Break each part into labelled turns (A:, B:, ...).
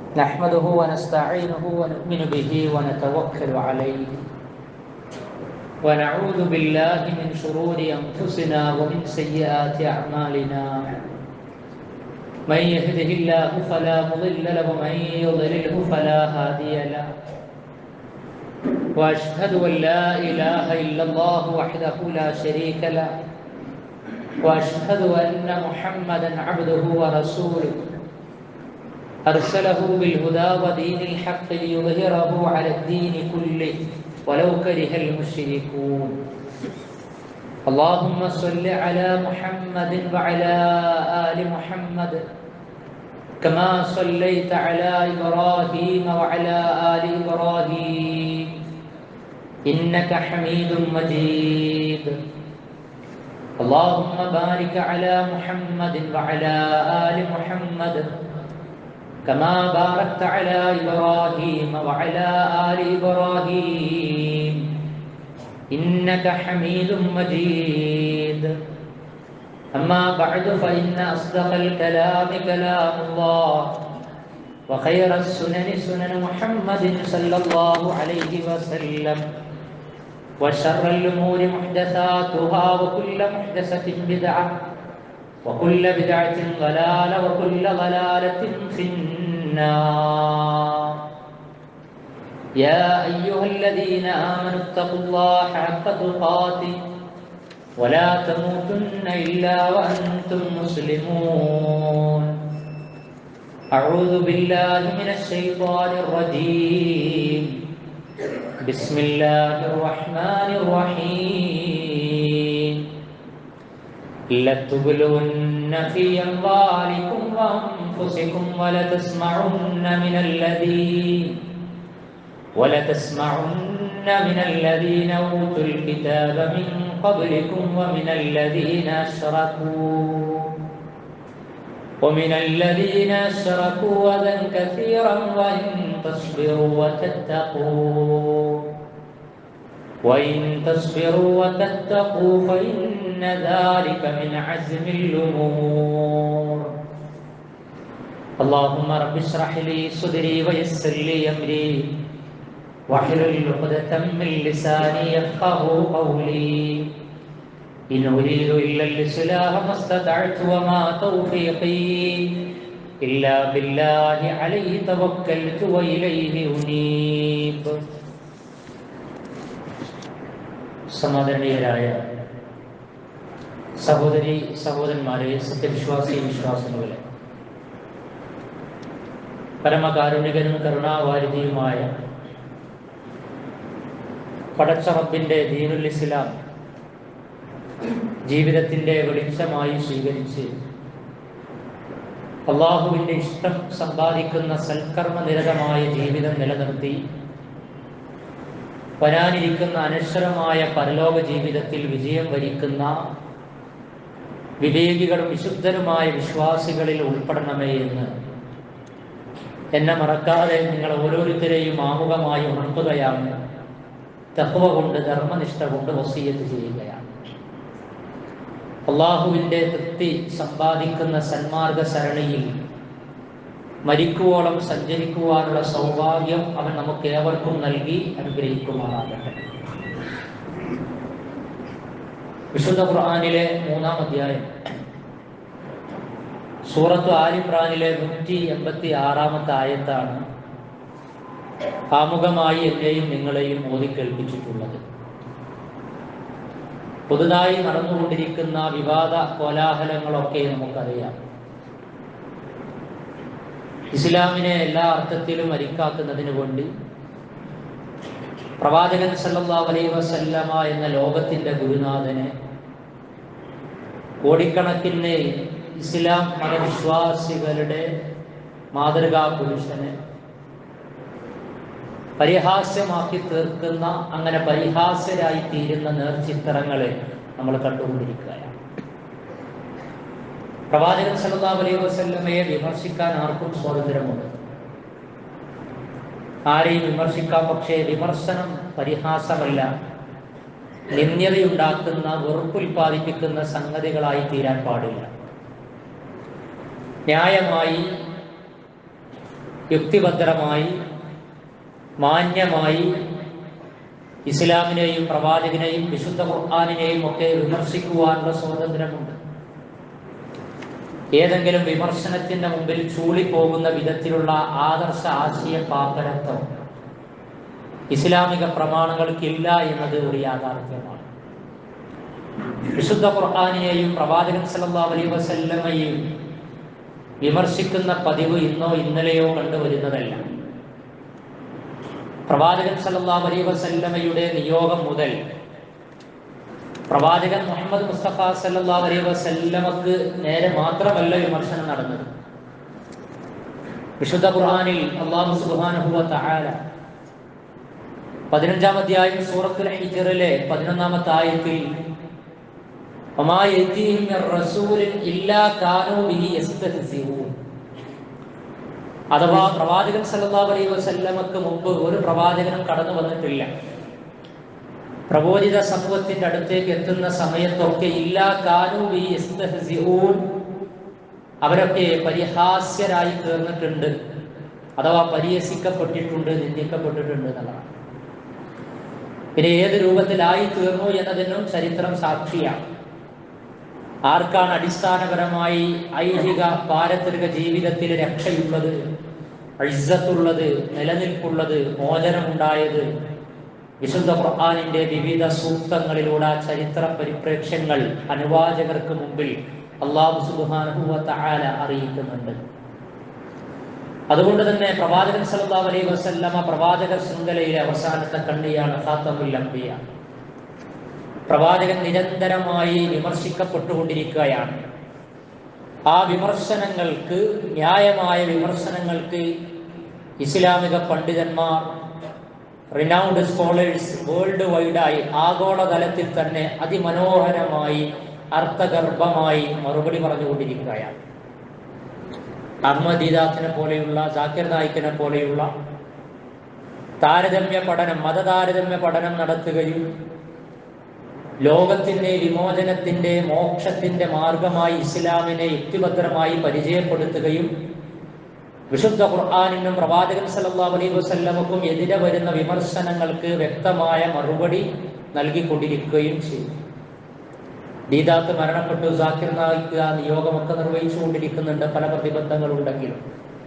A: نحمده ونستعينه ونؤمن به ونتوكل عليه ونعوذ بالله من شرور أنفسنا ومن سيئات أعمالنا من يهده الله فلا مضل له ومن يضلله فلا هادي له واشهد ان لا اله الا الله وحده لا شريك له واشهد ان محمدا عبده ورسوله ارسله بالهدى ودين الحق ليظهره على الدين كله ولو كره المشركون اللهم صل على محمد وعلى ال محمد كما صليت على ابراهيم وعلى ال ابراهيم انك حميد مجيد اللهم بارك على محمد وعلى ال محمد كما باركت على ابراهيم وعلى ال ابراهيم انك حميد مجيد أما بعد فإن أصدق الكلام كلام الله وخير السنن سنن محمد صلى الله عليه وسلم وشر الأمور محدثاتها وكل محدثة بدعة وكل بدعة ضلالة وكل ضلالة في النار يا أيها الذين آمنوا اتقوا الله حق تقاته ولا تموتن إلا وأنتم مسلمون أعوذ بالله من الشيطان الرجيم بسم الله الرحمن الرحيم لتبلون في أموالكم وأنفسكم ولتسمعن من الذين ولتسمعن من الذين أوتوا الكتاب من قبلكم ومن الذين أشركوا ومن الذين أشركوا أذى كثيرا وإن تصبروا وتتقوا وإن تصبروا وتتقوا فإن ذلك من عزم الأمور اللهم رب اشرح لي صدري ويسر لي أمري واحلل عقدة من لساني يفقه قولي إن أريد إلا الإصلاح ما استطعت وما توفيقي إلا بالله عليه توكلت وإليه أنيب സമാദരണീയരായ സഹോദരി സഹോദരന്മാരെ സത്യവിശ്വാസി വിശ്വാസങ്ങളെ പരമകാരുണികനും കരുണാവാരിധിയുമായ പടച്ചറബിന്റെ ദീനുൽ ഇസ്ലാം ജീവിതത്തിന്റെ വെളിച്ചമായി സ്വീകരിച്ച് അള്ളാഹുവിന്റെ ഇഷ്ടം സമ്പാദിക്കുന്ന സൽക്കർമ്മ നിരതമായ ജീവിതം നിലനിർത്തി വരാനിരിക്കുന്ന അനശ്വരമായ പരലോക ജീവിതത്തിൽ വിജയം വരിക്കുന്ന വിവേകികളും വിശുദ്ധരുമായ വിശ്വാസികളിൽ ഉൾപ്പെടണമേ എന്ന് എന്നെ മറക്കാതെ നിങ്ങൾ ഓരോരുത്തരെയും ആമുഖമായി ഉണർത്തുകയാണ് തഹ്വ കൊണ്ട് ധർമ്മനിഷ്ഠ കൊണ്ട് വസീയത്ത് ചെയ്യുകയാണ് അള്ളാഹുവിൻ്റെ തൃപ്തി സമ്പാദിക്കുന്ന സന്മാർഗ സരണിയിൽ മരിക്കുവോളം സഞ്ചരിക്കുവാനുള്ള സൗഭാഗ്യം അവൻ നമുക്ക് ഏവർക്കും നൽകി അനുഗ്രഹിക്കുമാറാകട്ടെ വിശുദ്ധ ഖുർആാനിലെ മൂന്നാം അധ്യായം സൂറത്ത് ആലിമ്രാനിലെ നൂറ്റി എൺപത്തി ആറാമത്തെ ആയത്താണ് ആമുഖമായി എന്നെയും നിങ്ങളെയും ഓതി കേൾപ്പിച്ചിട്ടുള്ളത് പുതുതായി നടന്നുകൊണ്ടിരിക്കുന്ന വിവാദ കോലാഹലങ്ങളൊക്കെ നമുക്കറിയാം ഇസ്ലാമിനെ എല്ലാ അർത്ഥത്തിലും അരിക്കാക്കുന്നതിന് വേണ്ടി പ്രവാചകൻ സല്ലാ അലൈ വസല്ലമ എന്ന ലോകത്തിന്റെ ഗുരുനാഥനെ കോടിക്കണക്കിന് ഇസ്ലാം മതവിശ്വാസികളുടെ മാതൃകാ പുരുഷനെ പരിഹാസ്യമാക്കി തീർക്കുന്ന അങ്ങനെ പരിഹാസ്യരായി തീരുന്ന നേർചിത്രങ്ങളെ നമ്മൾ കണ്ടുകൊണ്ടിരിക്കുകയാണ് പ്രവാചകൻ സല്ലാ അലൈഹി വസല്ലമയെ വിമർശിക്കാൻ ആർക്കും സ്വാതന്ത്ര്യമുണ്ട് ആരെയും വിമർശിക്കാം പക്ഷേ വിമർശനം പരിഹാസമല്ല നിന്ദ്യതയുണ്ടാക്കുന്ന വെറുപ്പുൽപാദിപ്പിക്കുന്ന സംഗതികളായി തീരാൻ പാടില്ല ന്യായമായി യുക്തിഭദ്രമായി മാന്യമായി ഇസ്ലാമിനെയും പ്രവാചകനെയും വിശുദ്ധ ഖുർആാനിനെയും ഒക്കെ വിമർശിക്കുവാനുള്ള സ്വാതന്ത്ര്യമുണ്ട് ഏതെങ്കിലും വിമർശനത്തിന്റെ മുമ്പിൽ ചൂളിപ്പോകുന്ന വിധത്തിലുള്ള ആദർശ ആശയ പാപ്പരത്വം ഇസ്ലാമിക പ്രമാണങ്ങൾക്കില്ല എന്നത് ഒരു യാഥാർത്ഥ്യമാണ് വിശുദ്ധ ഖുർആാനിയെയും പ്രവാചകൻ സല്ലല്ലാഹു അലൈഹി വസല്ലമയെയും വിമർശിക്കുന്ന പതിവ് ഇന്നോ ഇന്നലെയോ കണ്ടുവരുന്നതല്ല പ്രവാചകൻ സല്ലല്ലാഹു അലൈഹി വസല്ലമയുടെ നിയോഗം മുതൽ പ്രവാചകൻ മുഹമ്മദ് മുസ്തഫ സല്ലല്ലാഹു അലൈഹി വസല്ലമക്ക് നേരെ മാത്രമല്ല വിമർശനം നടന്നത് വിശുദ്ധ ഖുർആനിൽ അല്ലാഹു സുബ്ഹാനഹു വ തആല പതിനഞ്ചാം അധ്യായം സൂറത്തുൽ ഹിജ്റിലെ പതിനൊന്നാമത്തെ ആയത്തിൽ വമാ യതീഹിം മിർ റസൂലിൻ ഇല്ലാ കാനൂ ബിഹി യസ്തഹ്സിഊൻ അഥവാ പ്രവാചകൻ സല്ലല്ലാഹു അലൈഹി വസല്ലമക്ക് മുമ്പ് ഒരു പ്രവാചകനും കടന്നു വന്നിട്ടില്ല പ്രബോധിത സമൂഹത്തിന്റെ അടുത്തേക്ക് എത്തുന്ന സമയത്തൊക്കെ ഇല്ലാ കാനൂ ബിഹി യസ്തഹ്സിഊൻ അവരൊക്കെ പരിഹാസ്യരായി തീർന്നിട്ടുണ്ട് അഥവാ പരിഹസിക്കപ്പെട്ടിട്ടുണ്ട് നിന്ദിക്കപ്പെട്ടിട്ടുണ്ട് എന്നുള്ളതാണ് പിന്നെ ഏത് രൂപത്തിലായി തീർന്നു എന്നതിനും ചരിത്രം സാക്ഷിയാണ് ആർക്കാണ് അടിസ്ഥാനപരമായി ഐഹിക പാരത്രിക ജീവിതത്തിൽ രക്ഷയുള്ളത് ഇസ്സത്തുള്ളത് നിലനിൽപ്പുള്ളത് മോചനമുണ്ടായത് വിശുദ്ധ ഖുർആാനിന്റെ വിവിധ സൂക്തങ്ങളിലൂടെ ചരിത്ര പരിപ്രേക്ഷ്യങ്ങൾ അനുവാചകർക്ക് മുമ്പിൽ അള്ളാഹു സുബാനുഭവ തആല അറിയിക്കുന്നുണ്ട് അതുകൊണ്ട് തന്നെ പ്രവാചകൻ സല്ലല്ലാഹു അലൈഹി വസല്ലമ പ്രവാചക ശൃംഖലയിലെ അവസാനത്തെ കണ്ണിയാണ് ഖാത്തമുൽ അംബിയ പ്രവാചകൻ നിരന്തരമായി വിമർശിക്കപ്പെട്ടുകൊണ്ടിരിക്കുകയാണ് ആ വിമർശനങ്ങൾക്ക് ന്യായമായ വിമർശനങ്ങൾക്ക് ഇസ്ലാമിക പണ്ഡിതന്മാർ റിനൗണ്ട് സ്കോളേഴ്സ് വേൾഡ് വൈഡായി ആഗോളതലത്തിൽ തന്നെ അതിമനോഹരമായി അർത്ഥഗർഭമായി മറുപടി പറഞ്ഞുകൊണ്ടിരിക്കുകയാണ് അഹമ്മദ് ദീദാത്തിനെ പോലെയുള്ള ജാക്കിർ നായിക്കിനെ പോലെയുള്ള താരതമ്യ പഠനം മതതാരതമ്യ പഠനം നടത്തുകയും ലോകത്തിന്റെ വിമോചനത്തിന്റെ മോക്ഷത്തിന്റെ മാർഗമായി ഇസ്ലാമിനെ യുക്തിഭദ്രമായി പരിചയപ്പെടുത്തുകയും വിശുദ്ധ ഖുർആാനിനും പ്രവാചകൻ സല്ലല്ലാഹു അലൈഹി വസല്ലമക്കും എതിരെ വരുന്ന വിമർശനങ്ങൾക്ക് വ്യക്തമായ മറുപടി നൽകിക്കൊണ്ടിരിക്കുകയും ചെയ്തു ദീദാത്ത് മരണപ്പെട്ടു സാക്കിർ നായിക്ക് ആ നിയോഗമൊക്കെ നിർവഹിച്ചുകൊണ്ടിരിക്കുന്നുണ്ട് പല പ്രതിബന്ധങ്ങളുണ്ടെങ്കിലും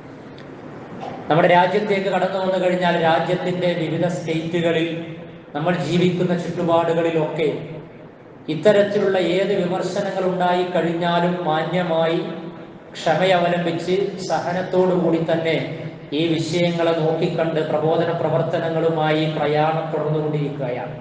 A: നമ്മുടെ രാജ്യത്തേക്ക് കടന്നു വന്നു കഴിഞ്ഞാൽ രാജ്യത്തിന്റെ വിവിധ സ്റ്റേറ്റുകളിൽ നമ്മൾ ജീവിക്കുന്ന ചുറ്റുപാടുകളിലൊക്കെ ഇത്തരത്തിലുള്ള ഏത് വിമർശനങ്ങൾ ഉണ്ടായി കഴിഞ്ഞാലും മാന്യമായി ക്ഷമയവലംബിച്ച് സഹനത്തോടു കൂടി തന്നെ ഈ വിഷയങ്ങളെ നോക്കിക്കണ്ട് പ്രബോധന പ്രവർത്തനങ്ങളുമായി പ്രയാണം തുടർന്നുകൊണ്ടിരിക്കുകയാണ്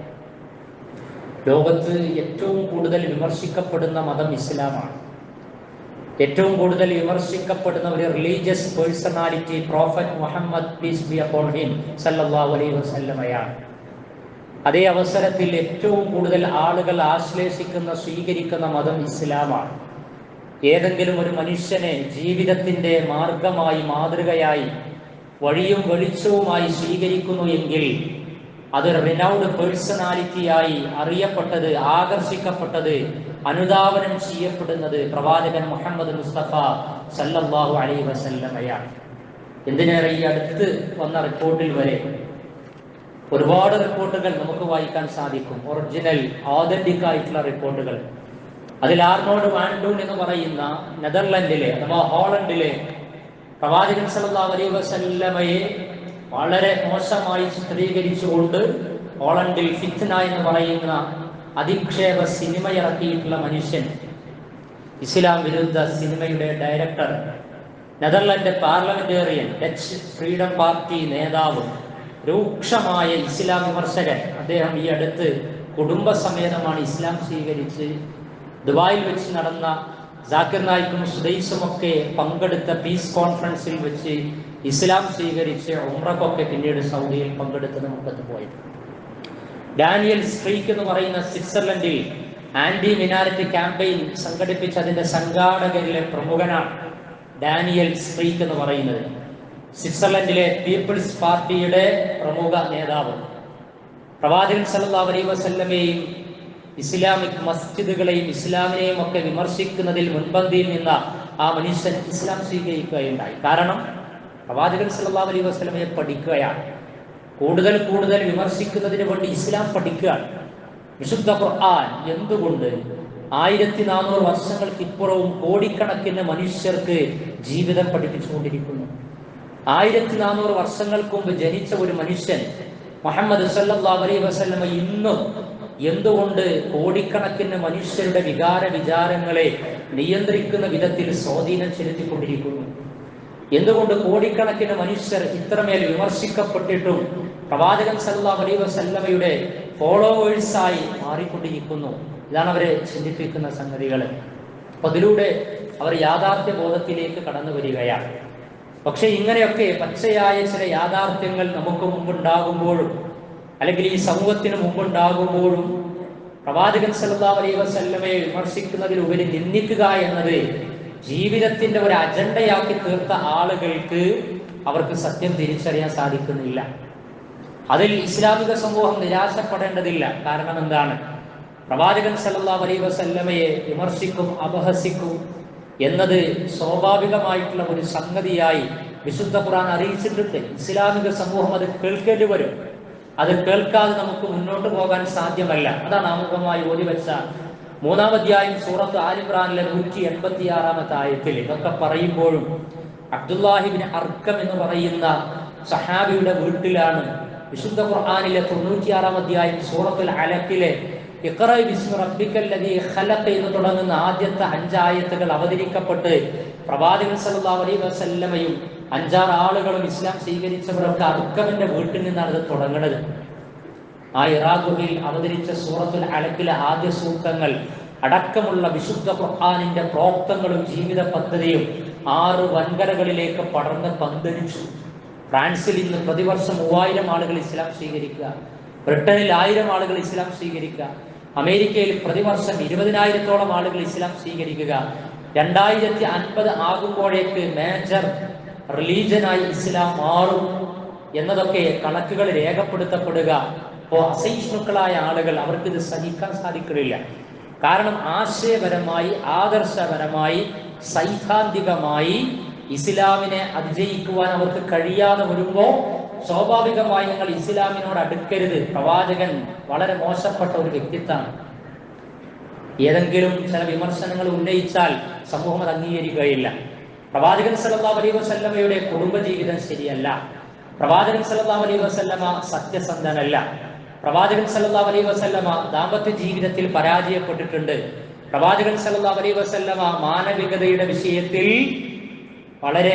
A: ലോകത്ത് ഏറ്റവും കൂടുതൽ വിമർശിക്കപ്പെടുന്ന മതം ഇസ്ലാമാണ് ഏറ്റവും കൂടുതൽ വിമർശിക്കപ്പെടുന്ന ഒരു religious personality prophet Muhammad peace be upon him സല്ലല്ലാഹു അലൈഹി വസല്ലമയാണ് അതേ അവസരത്തിൽ ഏറ്റവും കൂടുതൽ ആളുകൾ ആശ്ലേഷിക്കുന്ന സ്വീകരിക്കുന്ന മതം ഇസ്ലാമാണ് ഏതെങ്കിലും ഒരു മനുഷ്യനെ ജീവിതത്തിന്റെ മാർഗമായി മാതൃകയായി വഴിയും വെളിച്ചവുമായി സ്വീകരിക്കുന്നു എങ്കിൽ അത് റിനൗഡ് പേഴ്സണാലിറ്റിയായി അറിയപ്പെട്ടത് ആകർഷിക്കപ്പെട്ടത് അനുധാവനം ചെയ്യപ്പെടുന്നത് പ്രവാചകൻ മുഹമ്മദ് മുസ്തഫ സല്ലല്ലാഹു അലൈഹി വസല്ലമയാണ് എന്തിനേറെ ഈ അടുത്ത് വന്ന റിപ്പോർട്ടിൽ വരെ ഒരുപാട് റിപ്പോർട്ടുകൾ നമുക്ക് വായിക്കാൻ സാധിക്കും ഒറിജിനൽ ഓതന്റിക് ആയിട്ടുള്ള റിപ്പോർട്ടുകൾ അതിൽ ആർണോഡ് വാൻഡൂൺ എന്ന് പറയുന്ന നെതർലൻഡിലെ അഥവാ ഹോളണ്ടിലെ പ്രവാചകൻ സല്ലല്ലാഹു അലൈഹി വസല്ലമയെ വളരെ മോശമായി ചിത്രീകരിച്ചുകൊണ്ട് ഹോളണ്ടിൽ ഫിത്ന എന്ന് പറയുന്ന അധിക്ഷേപ സിനിമ ഇറക്കിയിട്ടുള്ള മനുഷ്യൻ ഇസ്ലാം വിരുദ്ധ സിനിമയുടെ director Netherland parliamentarian Dutch Freedom Party നേതാവ് രൂക്ഷമായ ഇസ്ലാം വിമർശകൻ അദ്ദേഹം ഈ അടുത്ത് കുടുംബസമേതമാണ് ഇസ്ലാം സ്വീകരിച്ച് ദുബായിൽ വെച്ച് നടന്ന ജാക്കിർ നായിക്കും സുദൈസും ഒക്കെ പങ്കെടുത്ത പീസ് കോൺഫറൻസിൽ വെച്ച് ഇസ്ലാം സ്വീകരിച്ച് ഉമ്രക്കൊക്കെ പിന്നീട് സൗദിയിൽ പങ്കെടുത്ത് നമുക്കത് പോയത് ഡാനിയൽ സ്ട്രീക്ക് എന്ന് പറയുന്ന സ്വിറ്റ്സർലൻഡിൽ ആന്റി മിനാരിറ്റി ക്യാമ്പയിൻ സംഘടിപ്പിച്ച അതിന്റെ സംഘാടകരിലെ പ്രമുഖനാണ് ഡാനിയൽ സ്ട്രീക്ക് എന്ന് പറയുന്നത് സ്വിറ്റ്സർലൻഡിലെ പീപ്പിൾസ് പാർട്ടിയുടെ പ്രമുഖ നേതാവ് പ്രവാചകൻ സല്ലല്ലാഹു അലൈഹി വസല്ലമയെയും ഇസ്ലാമിക് മസ്ജിദുകളെയും ഇസ്ലാമിനെയും ഒക്കെ വിമർശിക്കുന്നതിൽ മുൻപന്തിയിൽ നിന്ന ആ മനുഷ്യൻ ഇസ്ലാം സ്വീകരിക്കുകയുണ്ടായി കാരണം പ്രവാചകൻ സല്ലല്ലാഹു അലൈഹി വസല്ലമയെ പഠിക്കുകയാണ് കൂടുതൽ കൂടുതൽ വിമർശിക്കുന്നതിന് വേണ്ടി ഇസ്ലാം പഠിക്കുകയാണ് വിശുദ്ധ ഖുർആൻ എന്തുകൊണ്ട് ആയിരത്തി നാനൂറ് വർഷങ്ങൾക്ക് ഇപ്പുറവും കോടിക്കണക്കിന് മനുഷ്യർക്ക് ജീവിതം പഠിപ്പിച്ചുകൊണ്ടിരിക്കുന്നു ആയിരത്തി നാനൂറ് വർഷങ്ങൾക്ക് മുമ്പ് ജനിച്ച ഒരു മനുഷ്യൻ മുഹമ്മദ് സല്ലല്ലാഹു അലൈഹി വസല്ലമ ഇന്നും എന്തുകൊണ്ട് കോടിക്കണക്കിന് മനുഷ്യരുടെ വികാര വിചാരങ്ങളെ നിയന്ത്രിക്കുന്ന വിധത്തിൽ സ്വാധീനം ചെലുത്തിക്കൊണ്ടിരിക്കുന്നു എന്തുകൊണ്ട് കോടിക്കണക്കിന് മനുഷ്യർ ഇത്രമേൽ വിമർശിക്കപ്പെട്ടിട്ടും പ്രവാചകൻ സല്ലല്ലാഹു അലൈഹി വസല്ലമയുടെ ഫോളോവേഴ്സായി മാറിക്കൊണ്ടിരിക്കുന്നു ഇതാണ് അവരെ ചിന്തിപ്പിക്കുന്ന സംഗതികൾ അപ്പൊ അതിലൂടെ അവർ യാഥാർത്ഥ്യ ബോധത്തിലേക്ക് കടന്നു വരികയാണ് പക്ഷെ ഇങ്ങനെയൊക്കെ പച്ചയായ ചില യാഥാർത്ഥ്യങ്ങൾ നമുക്ക് മുമ്പുണ്ടാകുമ്പോഴും അല്ലെങ്കിൽ ഈ സമൂഹത്തിന് മുമ്പുണ്ടാകുമ്പോഴും പ്രവാചകൻ സല്ലല്ലാഹു അലൈഹി വസല്ലമയെ വിമർശിക്കുന്നതിലുപരി നിന്ദിക്കുക എന്നത് ജീവിതത്തിന്റെ ഒരു അജണ്ടയാക്കി തീർത്ത ആളുകൾക്ക് അവർക്ക് സത്യം തിരിച്ചറിയാൻ സാധിക്കുന്നില്ല അതിൽ ഇസ്ലാമിക സമൂഹം നിരാശപ്പെടേണ്ടതില്ല കാരണം എന്താണ് പ്രവാചകൻ സല്ലല്ലാഹു അലൈഹി വസല്ലമയെ വിമർശിക്കും അപഹസിക്കും എന്നത് സ്വാഭാവികമായിട്ടുള്ള ഒരു സംഗതിയായി വിശുദ്ധ ഖുർആൻ അറിയിച്ചിട്ടുണ്ട് ഇസ്ലാമിക സമൂഹം അത് കേൾക്കേണ്ടി വരും അത് കേൾക്കാതെ നമുക്ക് മുന്നോട്ട് പോകാൻ സാധ്യമല്ല അതാണ് ആമുഖമായി ഓതി വെച്ച മൂന്നാം അധ്യായം സൂറത്ത് ആലിബ്രാനിലെ നൂറ്റി എൺപത്തി ആറാമത്തെ ആയത്തിൽ ഇതൊക്കെ പറയുമ്പോഴും അബ്ദുല്ലാഹിബിൻ അർക്കം എന്ന് പറയുന്ന സഹാബിയുടെ വീട്ടിലാണ് വിശുദ്ധ ഖുർആാനിലെ തൊണ്ണൂറ്റിയാറാം അധ്യായം സൂറത്തുൽ അലക്കിലെ ഇഖ്റ ബിസ്മി റബ്ബിക്കൽ ലദീ ഖലഖ് എന്ന് തുടങ്ങുന്ന ആദ്യത്തെ അഞ്ചായത്തുകൾ അവതരിക്കപ്പെട്ട് പ്രവാചകൻ സല്ലല്ലാഹു അലൈഹി വസല്ലമയും അഞ്ചാറ് ആളുകളും ഇസ്ലാം സ്വീകരിച്ചവരൊക്കെ അർക്കമിന്റെ വീട്ടിൽ നിന്നാണ് ഇത് തുടങ്ങുന്നത് ആ ഇറാഖുവിൽ അവതരിച്ച സൂറത്തുൽ അലക്കിലെ ആദ്യ സൂക്തങ്ങൾ അടക്കമുള്ള വിശുദ്ധ ഖുർആാനിന്റെ പ്രോക്തങ്ങളും ജീവിത പദ്ധതിയും ആറ് വൻകരകളിലേക്ക് പടർന്ന് പന്തലിച്ചു ഫ്രാൻസിൽ ഇന്ന് പ്രതിവർഷം മൂവായിരം ആളുകൾ ഇസ്ലാം സ്വീകരിക്കുക ബ്രിട്ടനിൽ ആയിരം ആളുകൾ ഇസ്ലാം സ്വീകരിക്കുക അമേരിക്കയിൽ പ്രതിവർഷം ഇരുപതിനായിരത്തോളം ആളുകൾ ഇസ്ലാം സ്വീകരിക്കുക രണ്ടായിരത്തി അൻപത് ആകുമ്പോഴേക്ക് മേജർ റിലീജനായി ഇസ്ലാം മാറും എന്നതൊക്കെ കണക്കുകൾ രേഖപ്പെടുത്തപ്പെടുക അപ്പോൾ അസഹിഷ്ണുക്കളായ ആളുകൾ അവർക്ക് ഇത് സഹിക്കാൻ സാധിക്കുന്നില്ല കാരണം ആശയപരമായി ആദർശപരമായി സൈദ്ധാന്തികമായി ഇസ്ലാമിനെ അതിജയിക്കുവാൻ അവർക്ക് കഴിയാതെ വരുമ്പോൾ സ്വാഭാവികമായി നിങ്ങൾ ഇസ്ലാമിനോട് അടുക്കരുത് പ്രവാചകൻ വളരെ മോശപ്പെട്ട ഒരു വ്യക്തിത്വമാണ് ഏതെങ്കിലും ചില വിമർശനങ്ങൾ ഉന്നയിച്ചാൽ സമൂഹം അത് അംഗീകരിക്കുകയില്ല പ്രവാചകൻ സല്ലല്ലാഹു അലൈഹി വസല്ലമയുടെ കുടുംബജീവിതം ശരിയല്ല പ്രവാചകൻ സല്ലല്ലാഹു അലൈഹി വസല്ലമ സത്യസന്ധനല്ല പ്രവാചകൻ സല്ലല്ലാഹു അലൈഹി വസല്ലമ ദാമ്പത്യ ജീവിതത്തിൽ പരാജയപ്പെട്ടിട്ടുണ്ട് പ്രവാചകൻ സല്ലല്ലാഹു അലൈഹി വസല്ലമ മാനവികതയുടെ വിഷയത്തിൽ വളരെ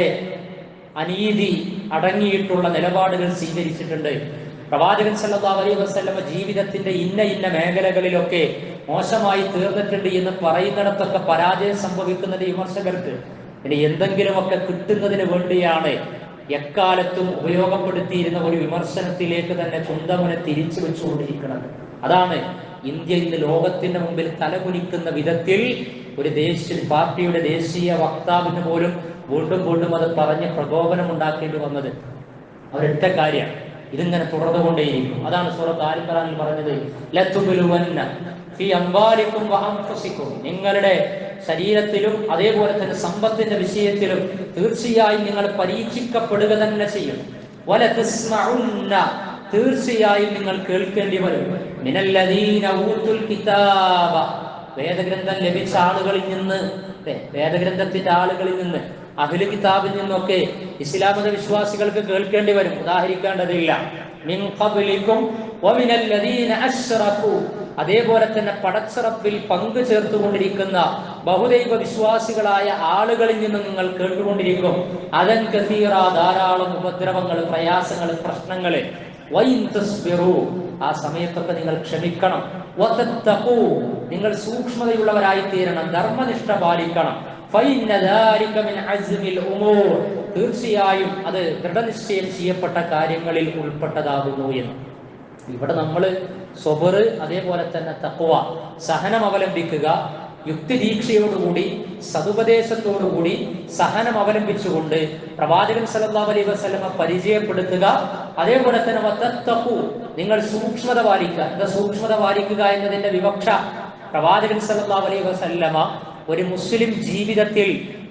A: അനീതി അടങ്ങിയിട്ടുള്ള നിലപാടുകൾ സ്വീകരിച്ചിട്ടുണ്ട് പ്രവാചകൻ സല്ലല്ലാഹു അലൈഹി വസല്ലമ ജീവിതത്തിന്റെ ഇന്ന ഇന്ന മേഖലകളിലൊക്കെ മോശമായി തീർന്നിട്ടുണ്ട് എന്ന് പറയുന്നിടത്തൊക്കെ പരാജയം സംഭവിക്കുന്നത് വിമർശകർക്ക് ഇനി എന്തെങ്കിലുമൊക്കെ കിട്ടുന്നതിന് വേണ്ടിയാണ് എക്കാലത്തും ഉപയോഗപ്പെടുത്തിയിരുന്ന ഒരു വിമർശനത്തിലേക്ക് തന്നെ കുന്തമുനെ തിരിച്ചു വെച്ചുകൊണ്ടിരിക്കുന്നത് അതാണ് ഇന്ത്യ ഇന്ന് ലോകത്തിന്റെ മുമ്പിൽ തലകുനിക്കുന്ന വിധത്തിൽ ഒരു ദേശീയ പാർട്ടിയുടെ ദേശീയ വക്താവിന് പോലും വീണ്ടും വീണ്ടും അത് പറഞ്ഞ് പ്രകോപനം ഉണ്ടാക്കേണ്ടി വന്നത് അവരൊറ്റ കാര്യം ഇതിങ്ങനെ തുടർന്നുകൊണ്ടേയിരിക്കും അതാണ് സൂറത്ത് ആലിംബറാനിൽ പറഞ്ഞത് ലത്തുബിലുവന്ന ഫി അംവാലിക്കും വഅൻഫുസിക്കും നിങ്ങളുടെ ശരീരത്തിലും അതേപോലെ തന്നെ സമ്പത്തിന്റെ വിഷയത്തിലും തീർച്ചയായും നിങ്ങൾ പരീക്ഷിക്കപ്പെടുക തന്നെ ചെയ്യും വല തസ്മഉന്ന തീർച്ചയായും നിങ്ങൾ കേൾക്കേണ്ടി വരും മിനല്ലദീന ഊത്തുൽ കിതാബ വേദഗ്രന്ഥം ലഭിച്ച ആളുകളിൽ നിന്ന് അല്ലേ? വേദഗ്രന്ഥത്തിന്റെ ആളുകളിൽ നിന്ന് അഖില കിതാബിൽ നിന്നൊക്കെ ഇസ്ലാമത വിശ്വാസികൾക്ക് കേൾക്കേണ്ടി വരും ഉദാഹരിക്കേണ്ടതില്ല മിൻ ഖബ്ലിക്കും വമിനല്ലദീന അശ്റഫു അതേപോലെ തന്നെ പടച്ചറപ്പിൽ പങ്കു ചേർത്തുകൊണ്ടിരിക്കുന്ന ബഹുദൈവ വിശ്വാസികളായ ആളുകളിൽ നിന്ന് നിങ്ങൾ കേട്ടുകൊണ്ടിരിക്കും അതൻ കസീറ ധാരാളം ഉപദ്രവങ്ങൾ പ്രയാസങ്ങൾ പ്രശ്നങ്ങൾ വൈൻ തസ്ബിറു ആ സമയത്തൊക്കെ നിങ്ങൾ ക്ഷമിക്കണം വതത്തഖൂ നിങ്ങൾ സൂക്ഷ്മതയുള്ളവരായി തീരണം ധർമ്മനിഷ്ഠ പാലിക്കണം ഫൈന്ന ദാലിക മിൻ അസ്മിൽ ഉമൂർ തീർച്ചയായും അത് ദൃഢനിശ്ചയം ചെയ്യപ്പെട്ട കാര്യങ്ങളിൽ ഉൾപ്പെട്ടതാകുന്നു എന്ന് ഇവിടെ നമ്മൾ സ്വബർ അതേപോലെ തന്നെ തക്വ സഹനം അവലംബിക്കുക യുക്തിദീക്ഷയോടുകൂടി സതുപദേശത്തോടുകൂടി സഹനം അവലംബിച്ചുകൊണ്ട് പ്രവാചകൻ സല്ലല്ലാഹു അലൈഹി വസല്ലമ പരിചയപ്പെടുത്തുക അതേപോലെ തന്നെ വത്തഖു നിങ്ങൾ സൂക്ഷ്മത പാലിക്കുക എന്താ സൂക്ഷ്മത പാലിക്കുക എന്നതിന്റെ വിവക്ഷ പ്രവാചകൻ സല്ലല്ലാഹു അലൈഹി വസല്ലമ ഒരു മുസ്ലിം ജീവിതത്തിൽ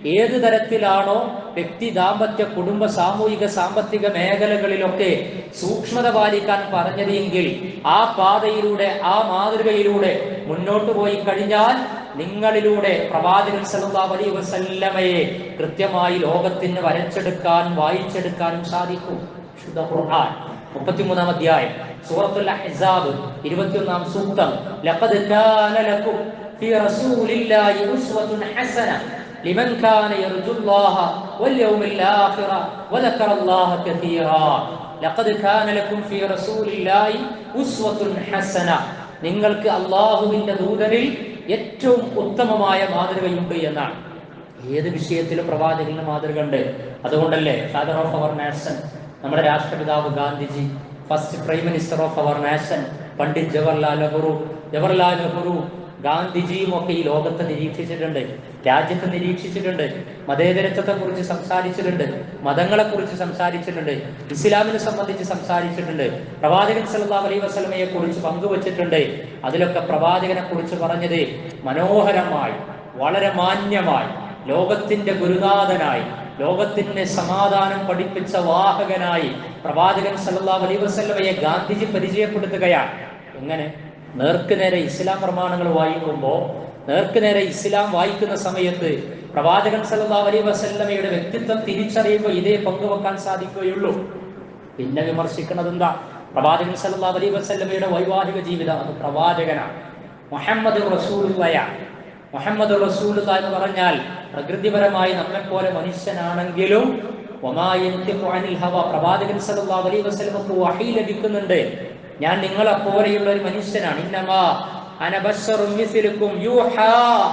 A: ഏത് തരത്തിലാണോ വ്യക്തി ദാമ്പത്യ കുടുംബ സാമൂഹിക സാമ്പത്തിക മേഖലകളിലൊക്കെ സൂക്ഷ്മത പാലിക്കാൻ പറഞ്ഞത് എങ്കിൽ ആ പാതയിലൂടെ ആ മാതൃകയിലൂടെ മുന്നോട്ട് പോയി കഴിഞ്ഞാൽ നിങ്ങളിലൂടെ പ്രവാചകൻ സല്ലല്ലാഹു അലൈഹി വസല്ലമയെ കൃത്യമായി ലോകത്തിന് വരച്ചെടുക്കാനും വായിച്ചെടുക്കാനും സാധിക്കും ശുദ്ധ ഖുർആൻ മുപ്പത്തിമൂന്നാം അധ്യായം സൂറത്തുൽ അഹ്സാബ് ഇരുപത്തിയൊന്നാം സൂക്തം ലഖദ് കാന ലക്കും ഫീ റസൂലില്ലാഹി ഉസ്വത്തുൻ ഹസന ലിമൻ കാന യർജുല്ലാഹ വൽ യൗമിൽ ആഖിറ വദക്കറ അല്ലാഹ കതീറാ ലഖദ് കാന ലക്കും ഫീ റസൂലില്ലാഹി ഉസ്വത്തുൻ ഹസന നിങ്ങൾക്ക് അള്ളാഹുവിന്റെ ദൂതനിൽ ഏറ്റവും ഉത്തമമായ മാതൃകയുണ്ട് എന്നാണ് ഏത് വിഷയത്തിലും പ്രവാചകന് മാതൃക ഉണ്ട് അതുകൊണ്ടല്ലേ ഫാദർ ഓഫ് അവർ നാഷൻ നമ്മുടെ രാഷ്ട്രപിതാവ് Gandhiji first prime minister of our nation Pandit Jawaharlal Nehru Jawaharlal Nehru ഗാന്ധിജിയും ഒക്കെ ഈ ലോകത്തെ നിരീക്ഷിച്ചിട്ടുണ്ട് രാജ്യത്തെ നിരീക്ഷിച്ചിട്ടുണ്ട് മതേതരത്വത്തെ കുറിച്ച് സംസാരിച്ചിട്ടുണ്ട് മതങ്ങളെ കുറിച്ച് സംസാരിച്ചിട്ടുണ്ട് ഇസ്ലാമിനെ സംബന്ധിച്ച് സംസാരിച്ചിട്ടുണ്ട് പ്രവാചകൻ സല്ലല്ലാഹു അലൈഹി വസല്ലമയെ കുറിച്ച് പങ്കുവച്ചിട്ടുണ്ട് അതിലൊക്കെ പ്രവാചകനെ കുറിച്ച് പറഞ്ഞത് മനോഹരമായി വളരെ മാന്യമായി ലോകത്തിന്റെ ഗുരുനാഥനായി ലോകത്തിന് സമാധാനം പഠിപ്പിച്ച വാഹകനായി പ്രവാചകൻ സല്ലല്ലാഹു അലൈഹി വസല്ലമയെ ഗാന്ധിജി പരിചയപ്പെടുത്തുകയാണ് എങ്ങനെ നേർക്ക് നേരെ ഇസ്ലാം പ്രമാണങ്ങൾ വായിക്കുമ്പോൾ നേർക്ക് നേരെ ഇസ്ലാം വായിക്കുന്ന സമയത്ത് പ്രവാചകൻ സല്ലല്ലാഹു അലൈഹി വസല്ലമയുടെ വ്യക്തിത്വം തിരിച്ചറിയുമ്പോൾ ഇതേ പങ്കുവെക്കാൻ സാധിക്കുകയുള്ളൂ പിന്നെ വിമർശിക്കുന്നത് എന്താ പ്രവാചകൻ സല്ലല്ലാഹു അലൈഹി വസല്ലമയുടെ വൈവാഹിക ജീവിതം അത് പ്രവാചകനാണ് മുഹമ്മദ് റസൂലുള്ളയാണ് മുഹമ്മദ് റസൂലുള്ള എന്ന് പറഞ്ഞാൽ പ്രകൃതിപരമായി നമ്മെപ്പോലെ മനുഷ്യനാണെങ്കിലും വമാ യന്തിഖു അനിൽ ഹവ പ്രവാചകൻ സല്ലല്ലാഹു അലൈഹി വസല്ലമക്ക് വഹി ലഭിക്കുന്നുണ്ട് ഞാൻ നിങ്ങളെ പോലെയുള്ള ഒരു മനുഷ്യനാണ് ഇന്നമാ അന ബശറും മിസ്ലുക്കും യൂഹാ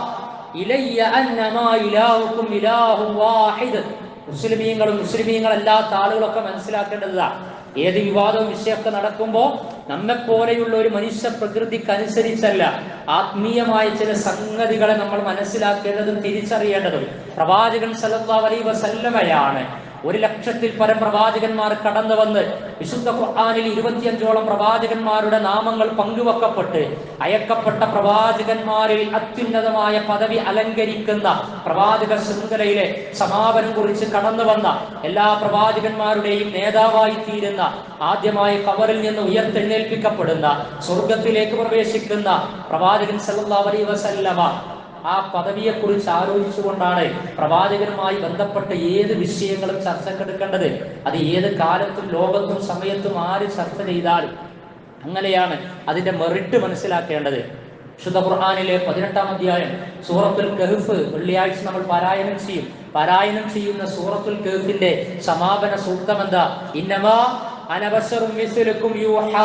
A: ഇലയ്യ അന്നമാ ഇലാഹുക്കും ഇലാഹും വാഹിദ് മുസ്ലിമീങ്ങളും മുസ്ലിമീങ്ങളല്ലാത്ത ആളുകളൊക്കെ മനസ്സിലാക്കേണ്ടതാ ഏത് വിവാദവും വിഷയമൊക്കെ നടക്കുമ്പോൾ നമ്മെ പോലെയുള്ള ഒരു മനുഷ്യ പ്രകൃതിക്കനുസരിച്ചല്ല ആത്മീയമായ ചില സംഗതികളെ നമ്മൾ മനസ്സിലാക്കേണ്ടതും തിരിച്ചറിയേണ്ടതും പ്രവാചകൻ സല്ലല്ലാഹു അലൈഹി വസല്ലമയാണ് ഒരു ലക്ഷത്തിൽ പരം പ്രവാചകന്മാർ കടന്നു വന്ന് വിശുദ്ധ ഖുർആനിൽ ഇരുപത്തിയഞ്ചോളം പ്രവാചകന്മാരുടെ നാമങ്ങൾ പങ്കുവെക്കപ്പെട്ട് അയക്കപ്പെട്ട പ്രവാചകന്മാരിൽ അത്യുന്നതമായ പദവി അലങ്കരിക്കുന്ന പ്രവാചക ശൃംഖലയിലെ സമാപനം കുറിച്ച് കടന്നു വന്ന എല്ലാ പ്രവാചകന്മാരുടെയും നേതാവായി തീരുന്ന ആദ്യമായി കവറിൽ നിന്ന് ഉയർത്തെഴുന്നേൽപ്പിക്കപ്പെടുന്ന സ്വർഗത്തിലേക്ക് പ്രവേശിക്കുന്ന പ്രവാചകൻ സല്ലല്ലാഹു അലൈഹി വസല്ലമ ആ പദവിയെക്കുറിച്ച് ആലോചിച്ചുകൊണ്ടാണ് പ്രവാചകനുമായി ബന്ധപ്പെട്ട ഏത് വിഷയങ്ങളും ചർച്ചക്കെടുക്കേണ്ടത് അത് ഏത് കാലത്തും ലോകത്തും സമയത്തും ആര് ചർച്ച ചെയ്താലും അങ്ങനെയാണ് അതിന്റെ മെറിറ്റ് മനസ്സിലാക്കേണ്ടത് ശുദ്ധ ഖുർആാനിലെ പതിനെട്ടാം അധ്യായം സൂറത്തുൽ കഹ്ഫ് വെള്ളിയാഴ്ച നമ്മൾ പാരായണം ചെയ്യും പാരായണം ചെയ്യുന്ന സൂറത്തുൽ കഹ്ഫിന്റെ സമാപന സൂക്തം എന്താ ഇന്നമാ അനവസറും മിസ്ലുക്കും യൂഹാ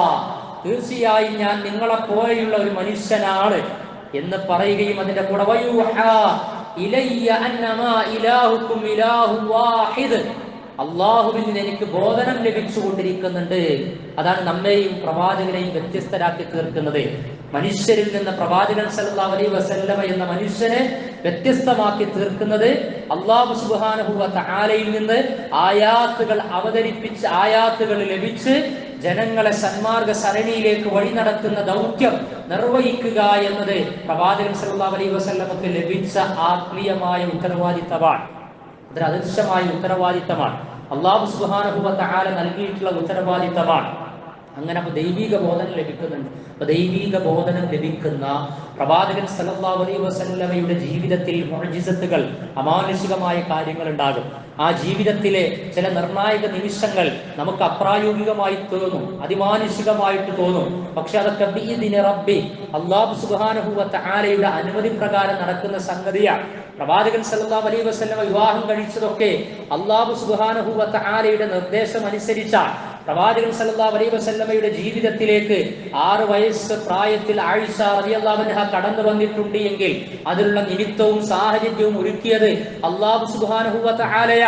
A: തീർച്ചയായും ഞാൻ നിങ്ങളെ പോലെയുള്ള ഒരു മനുഷ്യനാണ് എന്ന് പറയുകയും അതിന്റെ കൂടെ വയൂഹാ ഇലയ്യ അന്നമാ ഇലാഹുക്കും ഇലാഹു വാഹിദ് അള്ളാഹുവിൽ നിന്ന് എനിക്ക് ബോധനം ലഭിച്ചു കൊണ്ടിരിക്കുന്നുണ്ട് അതാണ് നമ്മെയും പ്രവാചകനെയും വ്യത്യസ്തരാക്കി തീർക്കുന്നത് മനുഷ്യരിൽ നിന്ന് പ്രവാചകൻ സല്ലല്ലാഹു അലൈഹി വസല്ലമ എന്ന മനുഷ്യനെ വ്യത്യസ്തമാക്കി തീർക്കുന്നത് അള്ളാഹു സുബ്ഹാനഹു വ തആലയിൽ നിന്ന് ആയാത്തുകൾ അവതരിപ്പിച്ച് ആയാത്തുകൾ ലഭിച്ച് ജനങ്ങളെ സന്മാർഗ സരണിയിലേക്ക് വഴി നടത്തുന്ന ദൗത്യം നിർവഹിക്കുക എന്നത് പ്രവാചകൻ സല്ലല്ലാഹു അലൈഹി വസല്ലമക്ക് ലഭിച്ച ആത്മീയമായ ഉത്തരവാദിത്തമാണ് അതൊരു അദൃശ്യമായ ഉത്തരവാദിത്തമാണ് അള്ളാഹു സുബ്ഹാനഹു വ തആല നൽകിയിട്ടുള്ള ഉത്തരവാദിത്തമാണ് അങ്ങനെ അപ്പൊ ദൈവിക ബോധനം ലഭിക്കുന്നുണ്ട് അപ്പൊ ദൈവിക ബോധനം ലഭിക്കുന്ന പ്രവാചകൻ സല്ലല്ലാഹു അലൈഹി വസല്ലമയുടെ ജീവിതത്തിൽ മുഅ്ജിസത്തുകൾ അമാനുഷികമായ കാര്യങ്ങൾ ഉണ്ടാകും ആ ജീവിതത്തിലെ ചില നിർണായക നിമിഷങ്ങൾ നമുക്ക് അപ്രായോഗികമായി തോന്നും അതിമാനുഷികമായിട്ട് തോന്നും പക്ഷെ അതൊക്കെ ബിഇദ്നി റബ്ബി അല്ലാഹു സുബ്ഹാനഹു വ തആലയുടെ അനുമതി പ്രകാരം നടക്കുന്ന സംഗതിയാണ് പ്രവാചകൻ സല്ലല്ലാഹു അലൈഹി വസല്ലമ വിവാഹം കഴിച്ചതൊക്കെ അല്ലാഹു സുബ്ഹാനഹു വ തആലയുടെ നിർദ്ദേശം അനുസരിച്ചാണ് പ്രവാചകൻ സല്ലല്ലാഹു അലൈഹി വസല്ലമയുടെ ജീവിതത്തിലേക്ക് ആറ് വയസ്സ് പ്രായത്തിൽ ആയിഷ റളിയല്ലാഹു അൻഹ കടന്നു വന്നിട്ടുണ്ട് എങ്കിൽ അതിനുള്ള നിമിത്തവും സാഹചര്യവും ഒരുക്കിയത് അല്ലാഹു സുബ്ഹാനഹു വ തആലയാണ്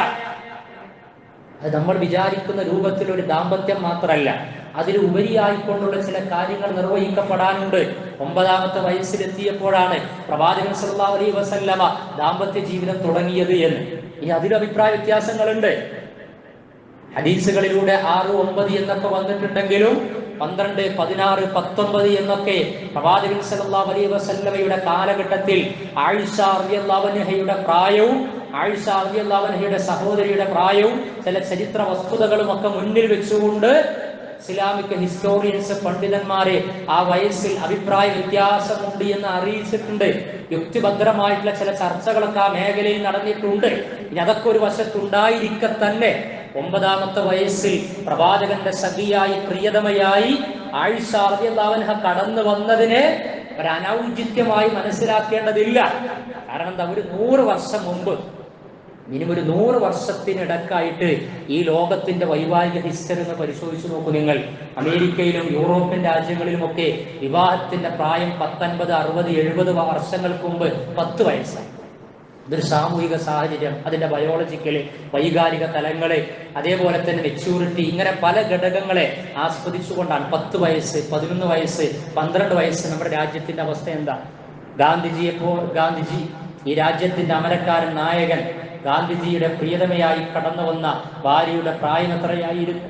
A: അത് നമ്മൾ വിചാരിക്കുന്ന രൂപത്തിൽ ഒരു ദാമ്പത്യം മാത്രമല്ല അതിൽ ഉപരിയായിക്കൊണ്ടുള്ള ചില കാര്യങ്ങൾ നിർവഹിക്കപ്പെടാനുണ്ട് ഒമ്പതാമത്തെ വയസ്സിലെത്തിയപ്പോഴാണ് പ്രവാചകൻ സല്ലല്ലാഹു അലൈഹി വസല്ലമ ദാമ്പത്യ ജീവിതം തുടങ്ങിയത് എന്ന് ഇനി അതിൽ അഭിപ്രായ വ്യത്യാസങ്ങളുണ്ട് ഹദീസുകളിലൂടെ ആറ് ഒമ്പത് എന്നൊക്കെ വന്നിട്ടുണ്ടെങ്കിലും പന്ത്രണ്ട് പതിനാറ് പത്തൊമ്പത് എന്നൊക്കെ പ്രവാചകൻ സല്ലല്ലാഹു അലൈഹി വസല്ലമയുടെ കാലഘട്ടത്തിൽ ആയിഷ റളിയല്ലാഹു അൻഹയുടെ പ്രായവും ആയിഷ അള്ളാഹുനഹയുടെ സഹോദരിയുടെ പ്രായവും ചില ചരിത്ര വസ്തുതകളും ഒക്കെ മുന്നിൽ വെച്ചുകൊണ്ട് ഇസ്ലാമിക് ഹിസ്റ്റോറിയൻസ് പണ്ഡിതന്മാരെ ആ വയസ്സിൽ അഭിപ്രായ വ്യത്യാസമുണ്ട് എന്ന് അറിയിച്ചിട്ടുണ്ട് യുക്തിഭദ്രമായിട്ടുള്ള ചില ചർച്ചകളൊക്കെ ആ മേഖലയിൽ നടന്നിട്ടുണ്ട് ഇനി അതൊക്കെ ഒരു വശത്തുണ്ടായിരിക്കെ തന്നെ ഒമ്പതാമത്തെ വയസ്സിൽ പ്രവാചകന്റെ സഖിയായി പ്രിയതമയായി ആയിഷ റളിയല്ലാഹുഅൻഹ കടന്നു വന്നതിനെ ഒരു അനൗചിത്യമായി മനസ്സിലാക്കേണ്ടതില്ല കാരണം എന്താ ഒരു നൂറ് വർഷം മുമ്പ് മിനിമം ഒരു നൂറ് വർഷത്തിനിടക്കായിട്ട് ഈ ലോകത്തിന്റെ വൈവാഹിക ഹിസ്റ്ററി ഒന്ന് പരിശോധിച്ചു നോക്കൂ നിങ്ങൾ അമേരിക്കയിലും യൂറോപ്യൻ രാജ്യങ്ങളിലുമൊക്കെ വിവാഹത്തിന്റെ പ്രായം പത്തൊൻപത് അറുപത് എഴുപത് വർഷങ്ങൾക്ക് മുമ്പ് പത്ത് വയസ്സാണ് ഇതൊരു സാമൂഹിക സാഹചര്യം അതിന്റെ ബയോളജിക്കല് വൈകാരിക തലങ്ങളെ അതേപോലെ തന്നെ മെച്യൂരിറ്റി ഇങ്ങനെ പല ഘടകങ്ങളെ ആസ്വദിച്ചുകൊണ്ടാണ് പത്ത് വയസ്സ് പതിനൊന്ന് വയസ്സ് പന്ത്രണ്ട് വയസ്സ് നമ്മുടെ രാജ്യത്തിന്റെ അവസ്ഥ എന്താ ഗാന്ധിജിയെപ്പോ ഗാന്ധിജി ഈ രാജ്യത്തിന്റെ അമരക്കാരൻ നായകൻ ഗാന്ധിജിയുടെ പ്രിയതമയായി കടന്നു വന്ന ഭാര്യയുടെ പ്രായം എത്രയായിരുന്നു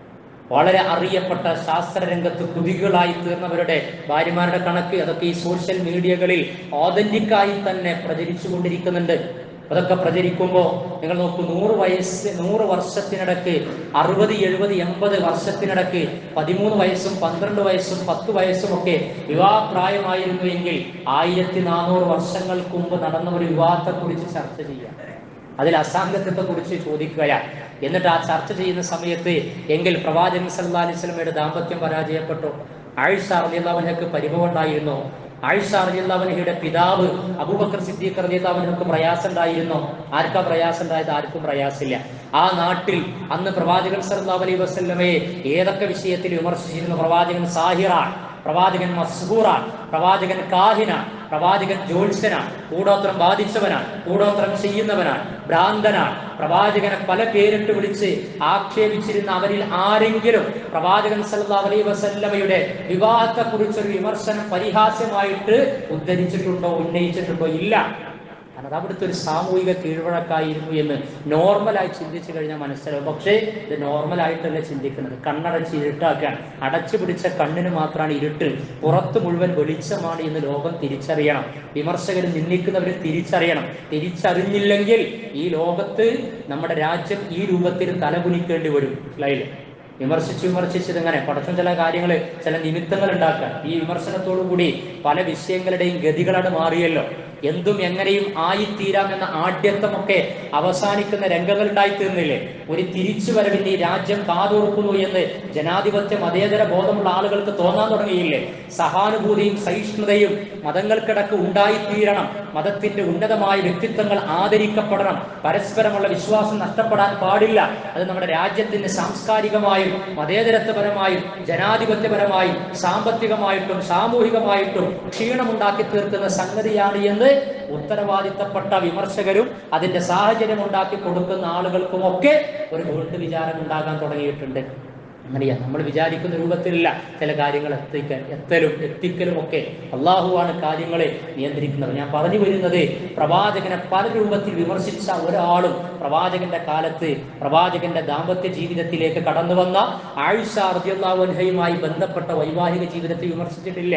A: വളരെ അറിയപ്പെട്ട ശാസ്ത്രരംഗത്ത് കുതികളായി തീർന്നവരുടെ ഭാര്യമാരുടെ കണക്ക് അതൊക്കെ ഈ സോഷ്യൽ മീഡിയകളിൽ ഓതന്റിക്കായി തന്നെ പ്രചരിച്ചു കൊണ്ടിരിക്കുന്നുണ്ട് അതൊക്കെ പ്രചരിക്കുമ്പോൾ നിങ്ങൾ നോക്കൂ നൂറ് വയസ്സ് നൂറ് വർഷത്തിനിടക്ക് അറുപത് എഴുപത് എൺപത് വർഷത്തിനിടക്ക് പതിമൂന്ന് വയസ്സും പന്ത്രണ്ട് വയസ്സും പത്ത് വയസ്സും ഒക്കെ വിവാഹപ്രായമായിരുന്നു എങ്കിൽ ആയിരത്തി നാനൂറ് വർഷങ്ങൾക്ക് മുമ്പ് നടന്ന ഒരു വിവാഹത്തെക്കുറിച്ച് ചർച്ച ചെയ്യാം അതിൽ അസാംഗത്വത്തെ കുറിച്ച് ചോദിക്കുകയാണ് എന്നിട്ട് ആ ചർച്ച ചെയ്യുന്ന സമയത്ത് എങ്കിൽ പ്രവാചകൻ സല്ലല്ലാഹു അലൈഹി വസല്ലമയുടെ ദാമ്പത്യം പരാജയപ്പെട്ടു ആയിഷ റളിയല്ലാഹുവിനക്ക് പരിഭവം ഉണ്ടായിരുന്നു ആയിഷ റളിയല്ലാഹുവിനയുടെ പിതാവ് അബൂബക്കർ സിദ്ദീഖ് റളിയല്ലാഹുവിനക്ക് പ്രയാസം ഉണ്ടായിരുന്നു ആർക്കാ പ്രയാസം ഉണ്ടായത് ആർക്കും പ്രയാസമില്ല ആ നാട്ടിൽ അന്ന് പ്രവാചകൻ സല്ലല്ലാഹു അലൈഹി വസല്ലമയെ ഏതൊക്കെ വിഷയത്തിൽ വിമർശിച്ചിരുന്നു പ്രവാചകൻ സാഹിറാൻ പ്രവാചകൻ മസ്ഹൂറാൻ പ്രവാചകൻ കാഹിനാൻ പ്രവാചകൻ ജ്യോത്സ്യനാണ് കൂടോത്രം ബാധിച്ചവനാണ് കൂടോത്രം ചെയ്യുന്നവനാണ് ഭ്രാന്തനാണ് പ്രവാചകനെ പല പേരിട്ട് വിളിച്ച് ആക്ഷേപിച്ചിരുന്ന അവരിൽ ആരെങ്കിലും പ്രവാചകൻ സല്ലല്ലാഹു അലൈഹി വസല്ലമയുടെ വിവാഹത്തെ കുറിച്ചൊരു വിമർശനം പരിഹാസ്യമായിട്ട് ഉദ്ധരിച്ചിട്ടുണ്ടോ ഉന്നയിച്ചിട്ടുണ്ടോ ഇല്ല കാരണം അത് അവിടുത്തെ ഒരു സാമൂഹിക കീഴ്വഴക്കായിരുന്നു എന്ന് നോർമലായി ചിന്തിച്ചു കഴിഞ്ഞാൽ മനസ്സിലാവും പക്ഷേ ഇത് നോർമലായിട്ടല്ല ചിന്തിക്കുന്നത് കണ്ണടച്ച് ഇരുട്ടാക്കാൻ അടച്ചു പിടിച്ച കണ്ണിന് മാത്രമാണ് ഇരുട്ട് പുറത്ത് മുഴുവൻ വെളിച്ചമാണ് എന്ന് ലോകം തിരിച്ചറിയണം വിമർശകർ നിന്ദിക്കുന്നവർ തിരിച്ചറിയണം തിരിച്ചറിഞ്ഞില്ലെങ്കിൽ ഈ ലോകത്ത് നമ്മുടെ രാജ്യം ഈ രൂപത്തിൽ തലകുനിക്കേണ്ടി വരും ലൈല് വിമർശിച്ച് വിമർശിച്ചത് ഇങ്ങനെ പടച്ചം ചില കാര്യങ്ങൾ ചില നിമിത്തങ്ങൾ ഉണ്ടാക്കാൻ ഈ വിമർശനത്തോടു കൂടി പല വിഷയങ്ങളുടെയും ഗതികളാണ് മാറിയല്ലോ എന്തും എങ്ങനെയും ആയിത്തീരാമെന്ന ആഢ്യത്വമൊക്കെ അവസാനിക്കുന്ന രംഗങ്ങൾ ഉണ്ടായിത്തീർന്നില്ലേ ഒരു തിരിച്ചുവരവിന്റെ ഈ രാജ്യം കാതോർക്കുന്നു എന്ന് ജനാധിപത്യ മതേതര ബോധമുള്ള ആളുകൾക്ക് തോന്നാൻ തുടങ്ങിയില്ലേ സഹാനുഭൂതിയും സഹിഷ്ണുതയും മതങ്ങൾക്കിടക്ക് ഉണ്ടായിത്തീരണം മതത്തിന്റെ ഉന്നതമായ വ്യക്തിത്വങ്ങൾ ആദരിക്കപ്പെടണം പരസ്പരമുള്ള വിശ്വാസം നഷ്ടപ്പെടാൻ പാടില്ല അത് നമ്മുടെ രാജ്യത്തിന് സാംസ്കാരികമായും മതേതരത്വപരമായും ജനാധിപത്യപരമായും സാമ്പത്തികമായിട്ടും സാമൂഹികമായിട്ടും ക്ഷീണമുണ്ടാക്കി തീർക്കുന്ന സംഗതിയാണ് എന്ന് ഉത്തരവാദിത്തപ്പെട്ട വിമർശകരും അതിന്റെ സാഹചര്യം ഉണ്ടാക്കി കൊടുക്കുന്ന ആളുകൾക്കുമൊക്കെ ഒരു വീട്ടു വിചാരം ഉണ്ടാകാൻ തുടങ്ങിയിട്ടുണ്ട് അങ്ങനെയാ നമ്മൾ വിചാരിക്കുന്ന രൂപത്തിലല്ല ചില കാര്യങ്ങൾ എത്തിക്കാൻ എത്തലും എത്തിക്കലും ഒക്കെ അള്ളാഹുവാണ് കാര്യങ്ങളെ നിയന്ത്രിക്കുന്നത് ഞാൻ പറഞ്ഞു വരുന്നത് പ്രവാചകനെ പല രൂപത്തിൽ വിമർശിച്ച ഒരാളും പ്രവാചകന്റെ കാലത്ത് പ്രവാചകന്റെ ദാമ്പത്യ ജീവിതത്തിലേക്ക് കടന്നു വന്ന ആയിഷ റളിയല്ലാഹു ബന്ധപ്പെട്ട വൈവാഹിക ജീവിതത്തെ വിമർശിച്ചിട്ടില്ല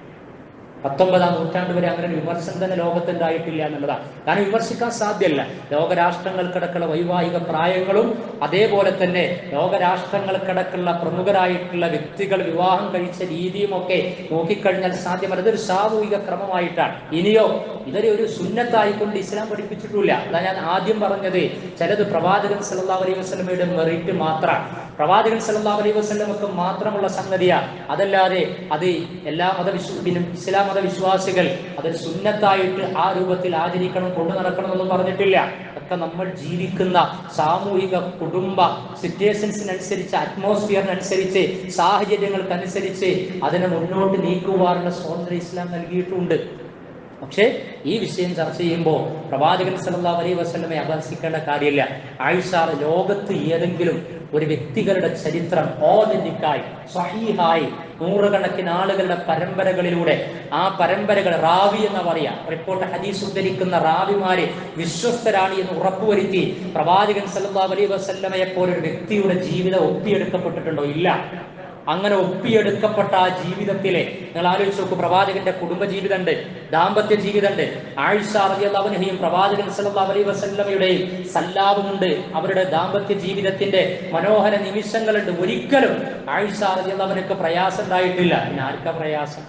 A: പത്തൊമ്പതാം നൂറ്റാണ്ട് വരെ അങ്ങനെ ഒരു വിമർശനം തന്നെ ലോകത്തുണ്ടായിട്ടില്ല എന്നുള്ളതാണ് കാരണം വിമർശിക്കാൻ സാധ്യമല്ല ലോകരാഷ്ട്രങ്ങൾക്കിടക്കുള്ള വൈവാഹിക പ്രായങ്ങളും അതേപോലെ തന്നെ ലോകരാഷ്ട്രങ്ങൾക്കിടക്കുള്ള പ്രമുഖരായിട്ടുള്ള വ്യക്തികൾ വിവാഹം കഴിച്ച രീതിയും ഒക്കെ നോക്കിക്കഴിഞ്ഞാൽ സാധ്യമല്ല ഇതൊരു സാമൂഹിക ക്രമമായിട്ടാണ് ഇനിയോ ഇതൊരു ഒരു സുന്നത്തായിക്കൊണ്ട് ഇസ്ലാം പഠിപ്പിച്ചിട്ടില്ല അതാ ഞാൻ ആദ്യം പറഞ്ഞത് ചിലത് പ്രവാചകൻ സല്ലല്ലാഹു അലൈഹി വസല്ലമയുടെ മെറിറ്റ് മാത്രമാണ് പ്രവാചകൻ സല്ലല്ലാഹു അലൈഹി വസല്ലമക്ക് മാത്രമുള്ള സംഗതിയാ അതല്ലാതെ അത് എല്ലാ മതവിശ്വ ഇസ്ലാം മതവിശ്വാസികൾ അതൊരു സുന്നത്തായിട്ട് ആ രൂപത്തിൽ ആചരിക്കണം കൊണ്ടു നടക്കണം എന്നൊന്നും പറഞ്ഞിട്ടില്ല ഒക്കെ നമ്മൾ ജീവിക്കുന്ന സാമൂഹിക കുടുംബ സിറ്റുവേഷൻസിനനുസരിച്ച് അറ്റ്മോസ്ഫിയറിനനുസരിച്ച് സാഹചര്യങ്ങൾക്കനുസരിച്ച് അതിനെ മുന്നോട്ട് നീക്കുവാനുള്ള സ്വാതന്ത്ര്യം ഇസ്ലാം നൽകിയിട്ടുണ്ട് പക്ഷേ ഈ വിഷയം ചർച്ച ചെയ്യുമ്പോൾ പ്രവാചകൻ സല്ലല്ലാഹു അലൈഹി വസല്ലമയെ അപഹസിക്കേണ്ട കാര്യമില്ല ആയിഷ ലോകത്ത് ഏതെങ്കിലും ഒരു വ്യക്തികളുടെ ചരിത്രം ഓതന്റിക്കായി സ്വഹീഹായി നൂറുകണക്കിന് ആളുകളുടെ പരമ്പരകളിലൂടെ ആ പരമ്പരകൾ റാവി എന്ന് പറയാം റിപ്പോർട്ട് ഹദീസ് ഉദ്ധരിക്കുന്ന റാവിമാര് വിശ്വസ്തരാണ് എന്ന് ഉറപ്പുവരുത്തി പ്രവാചകൻ സല്ലല്ലാഹു അലൈഹി വസല്ലമയെ പോലെ ഒരു വ്യക്തിയുടെ ജീവിതം ഒപ്പിയെടുക്കപ്പെട്ടിട്ടുണ്ടോ ഇല്ല അങ്ങനെ ഒപ്പിയെടുക്കപ്പെട്ട ആ ജീവിതത്തിലെ നിങ്ങൾ ആലോചിച്ച് നോക്കൂ പ്രവാചകന്റെ കുടുംബ ജീവിതമുണ്ട് ദാമ്പത്യ ജീവിതമുണ്ട് ആയിഷ റളിയല്ലാഹുവിനെയും പ്രവാചകൻ സല്ലല്ലാഹു അലൈഹി വസല്ലമയുടെയും സല്ലാപമുണ്ട് അവരുടെ ദാമ്പത്യ ജീവിതത്തിന്റെ മനോഹര നിമിഷങ്ങളുണ്ട് ഒരിക്കലും ആയിഷ റളിയല്ലാഹുവിനൊക്കെ പ്രയാസം ഉണ്ടായിട്ടില്ല പിന്നെ ആർക്കാ പ്രയാസം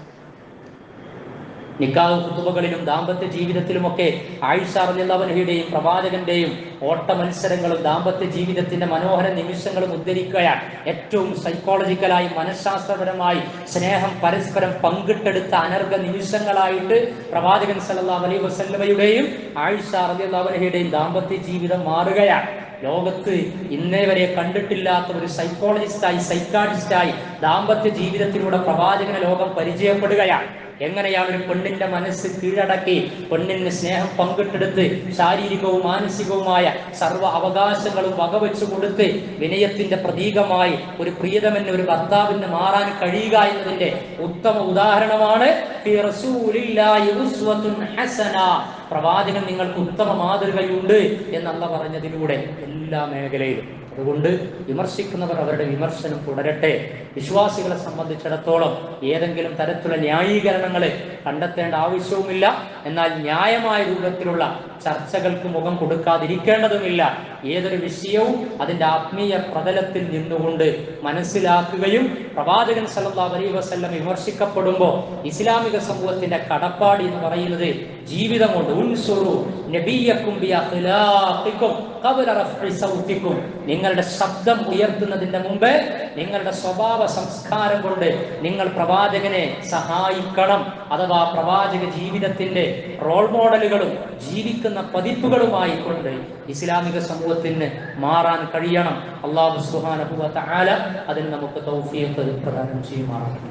A: നിക്കാഹ് കുത്തുബകളിലും ദാമ്പത്യ ജീവിതത്തിലുമൊക്കെ ആയിഷ റളിയല്ലാഹുവിന്റെയും പ്രവാചകന്റെയും ഓട്ട മത്സരങ്ങളും ദാമ്പത്യ ജീവിതത്തിന്റെ മനോഹര നിമിഷങ്ങളും ഉദ്ധരിക്കുകയാണ് ഏറ്റവും സൈക്കോളജിക്കലായി മനഃശാസ്ത്രപരമായി സ്നേഹം പരസ്പരം പങ്കിട്ടെടുത്ത അനർഘ നിമിഷങ്ങളായിട്ട് പ്രവാചകൻ സല്ലല്ലാഹു അലൈഹി വസല്ലമയുടെയും ആയിഷ റളിയല്ലാഹുവിന്റെയും ദാമ്പത്യ ജീവിതം മാറുകയാണ് ലോകത്ത് ഇന്നേ വരെ കണ്ടിട്ടില്ലാത്ത ഒരു സൈക്കോളജിസ്റ്റായി സൈക്കാട്രിസ്റ്റായി ദാമ്പത്യ ജീവിതത്തിലൂടെ പ്രവാചകന ലോകം പരിചയപ്പെടുകയാണ് എങ്ങനെയാണ് ഒരു പെണ്ണിന്റെ മനസ്സ് കീഴടക്കി പെണ്ണിന് സ്നേഹം പങ്കിട്ടെടുത്ത് ശാരീരികവും മാനസികവുമായ സർവ്വ അവകാശങ്ങളും വകവെച്ചു കൊടുത്ത് വിനയത്തിന്റെ പ്രതീകമായി ഒരു പ്രിയതമെന്ന് ഒരു ഭർത്താവിന് മാറാൻ കഴിയുക എന്നതിന്റെ ഉത്തമ ഉദാഹരണമാണ് ഫി റസൂലില്ലാഹി ഉസ്വത്തുൻ ഹസന പ്രവാചകൻ നിങ്ങൾക്ക് ഉത്തമ മാതൃകയുണ്ട് എന്നല്ല പറഞ്ഞതിലൂടെ എല്ലാ മേഖലയിലും അതുകൊണ്ട് വിമർശിക്കുന്നവർ അവരുടെ വിമർശനം തുടരട്ടെ വിശ്വാസികളെ സംബന്ധിച്ചിടത്തോളം ഏതെങ്കിലും തരത്തിലുള്ള ന്യായീകരണങ്ങൾ കണ്ടെത്തേണ്ട ആവശ്യവുമില്ല എന്നാൽ ന്യായമായ രൂപത്തിലുള്ള ചർച്ചകൾക്ക് മുഖം കൊടുക്കാതിരിക്കേണ്ടതുമില്ല ഏതൊരു വിഷയവും അതിന്റെ ആത്മീയ പ്രതലത്തിൽ നിന്നുകൊണ്ട് മനസ്സിലാക്കുകയും പ്രവാചകൻ സല്ലല്ലാഹു അലൈഹി വസല്ലം വിമർശിക്കപ്പെടുമ്പോൾ ഇസ്ലാമിക സമൂഹത്തിന്റെ കടപ്പാട് എന്ന് പറയുന്നത് ജീവിതം കൊണ്ട് ഉൻസുറു നബിയക്കും ബി അഖ്ലാഖിക്കും ഖബ്ല റഫ്ഇ സൗതിക്കും നിങ്ങളുടെ ശബ്ദം ഉയർത്തുന്നതിന്റെ മുമ്പ് നിങ്ങളുടെ സ്വഭാവ സംസ്കാരം കൊണ്ട് നിങ്ങൾ പ്രവാചകനെ സഹായിക്കണം അഥവാ പ്രവാചക ജീവിതത്തിന്റെ റോൾ മോഡലുകളും ജീവിക്കുന്ന പതിപ്പുകളുമായി കൊണ്ട് ഇസ്ലാമിക സമൂഹത്തിന് മാറാൻ കഴിയണം അള്ളാഹു സുബ്ഹാനഹു വ തആല അതിന് നമുക്ക് തൗഫീഖ് പ്രദാനം ചെയ്യുമാറാകട്ടെ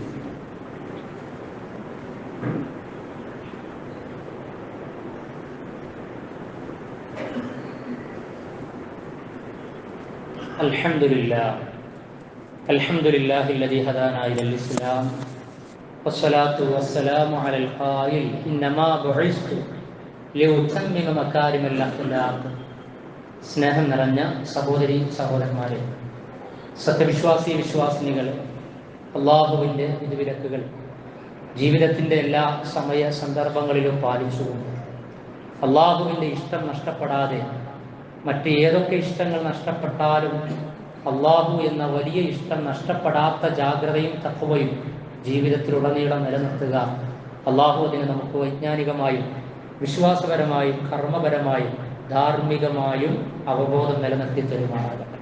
A: الحمد لله الحمد لله الذي هدانا إلى الإسلام والصلاة والسلام على القائل إنما بعثت لأتمم مكارم الأخلاق സ്നേഹം നിറഞ്ഞ സഹോദരി സഹോദരന്മാരെ സത്യവിശ്വാസി വിശ്വാസിനികൾ അള്ളാഹുവിൻ്റെ വിധിവിലക്കുകൾ ജീവിതത്തിൻ്റെ എല്ലാ സമയ സന്ദർഭങ്ങളിലും പാലിച്ചുകൊണ്ട് അള്ളാഹുവിൻ്റെ ഇഷ്ടം നഷ്ടപ്പെടാതെ മറ്റ് ഏതൊക്കെ ഇഷ്ടങ്ങൾ നഷ്ടപ്പെട്ടാലും അള്ളാഹു എന്ന വലിയ ഇഷ്ടം നഷ്ടപ്പെടാത്ത ജാഗ്രതയും തത്വയും ജീവിതത്തിലുടനീളം നിലനിർത്തുക അള്ളാഹു അതിന് നമുക്ക് വൈജ്ഞാനികമായും വിശ്വാസപരമായും കർമ്മപരമായും ധാർമ്മികമായും അവബോധം നിലനിർത്തി തരുമാറാകട്ടെ